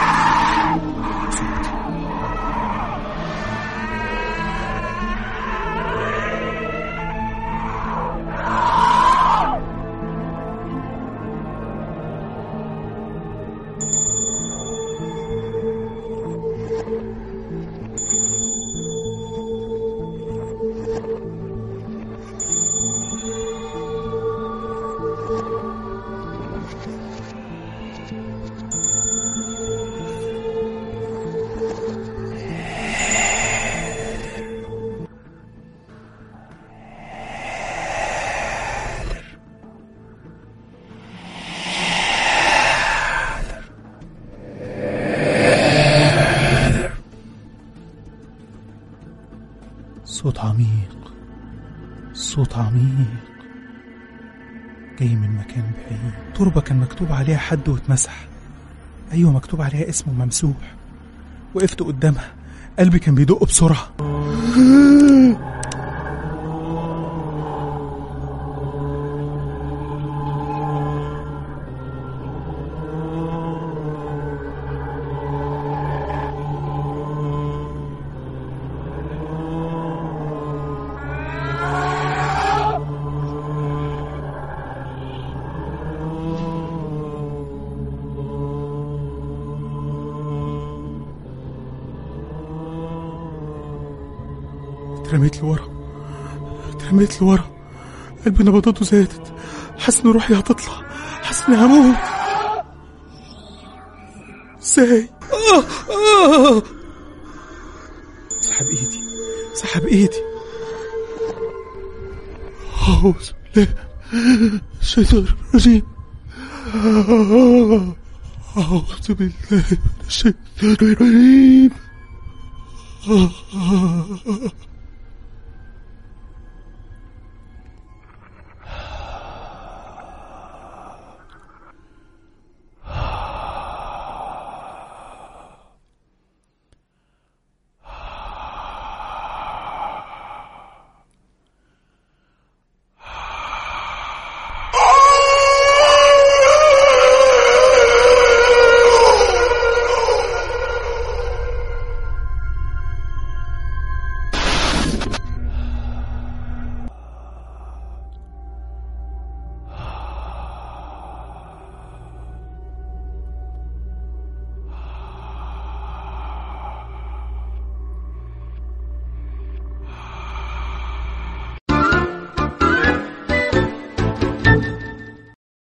[SPEAKER 1] صوت عميق صوت عميق جاي من مكان بعيد تربة كان مكتوب عليها حد واتمسح أيوة مكتوب عليها اسمه ممسوح وقفت قدامها قلبي كان بيدق بسرعة اترميت لورا اترميت لورا قلبي نبضاته زادت حاسس ان روحي هتطلع حاسس اني هموت ازاي آه آه سحب ايدي سحب ايدي أعوذ بالله من الشيطان الرجيم أعوذ بالله من الشيطان الرجيم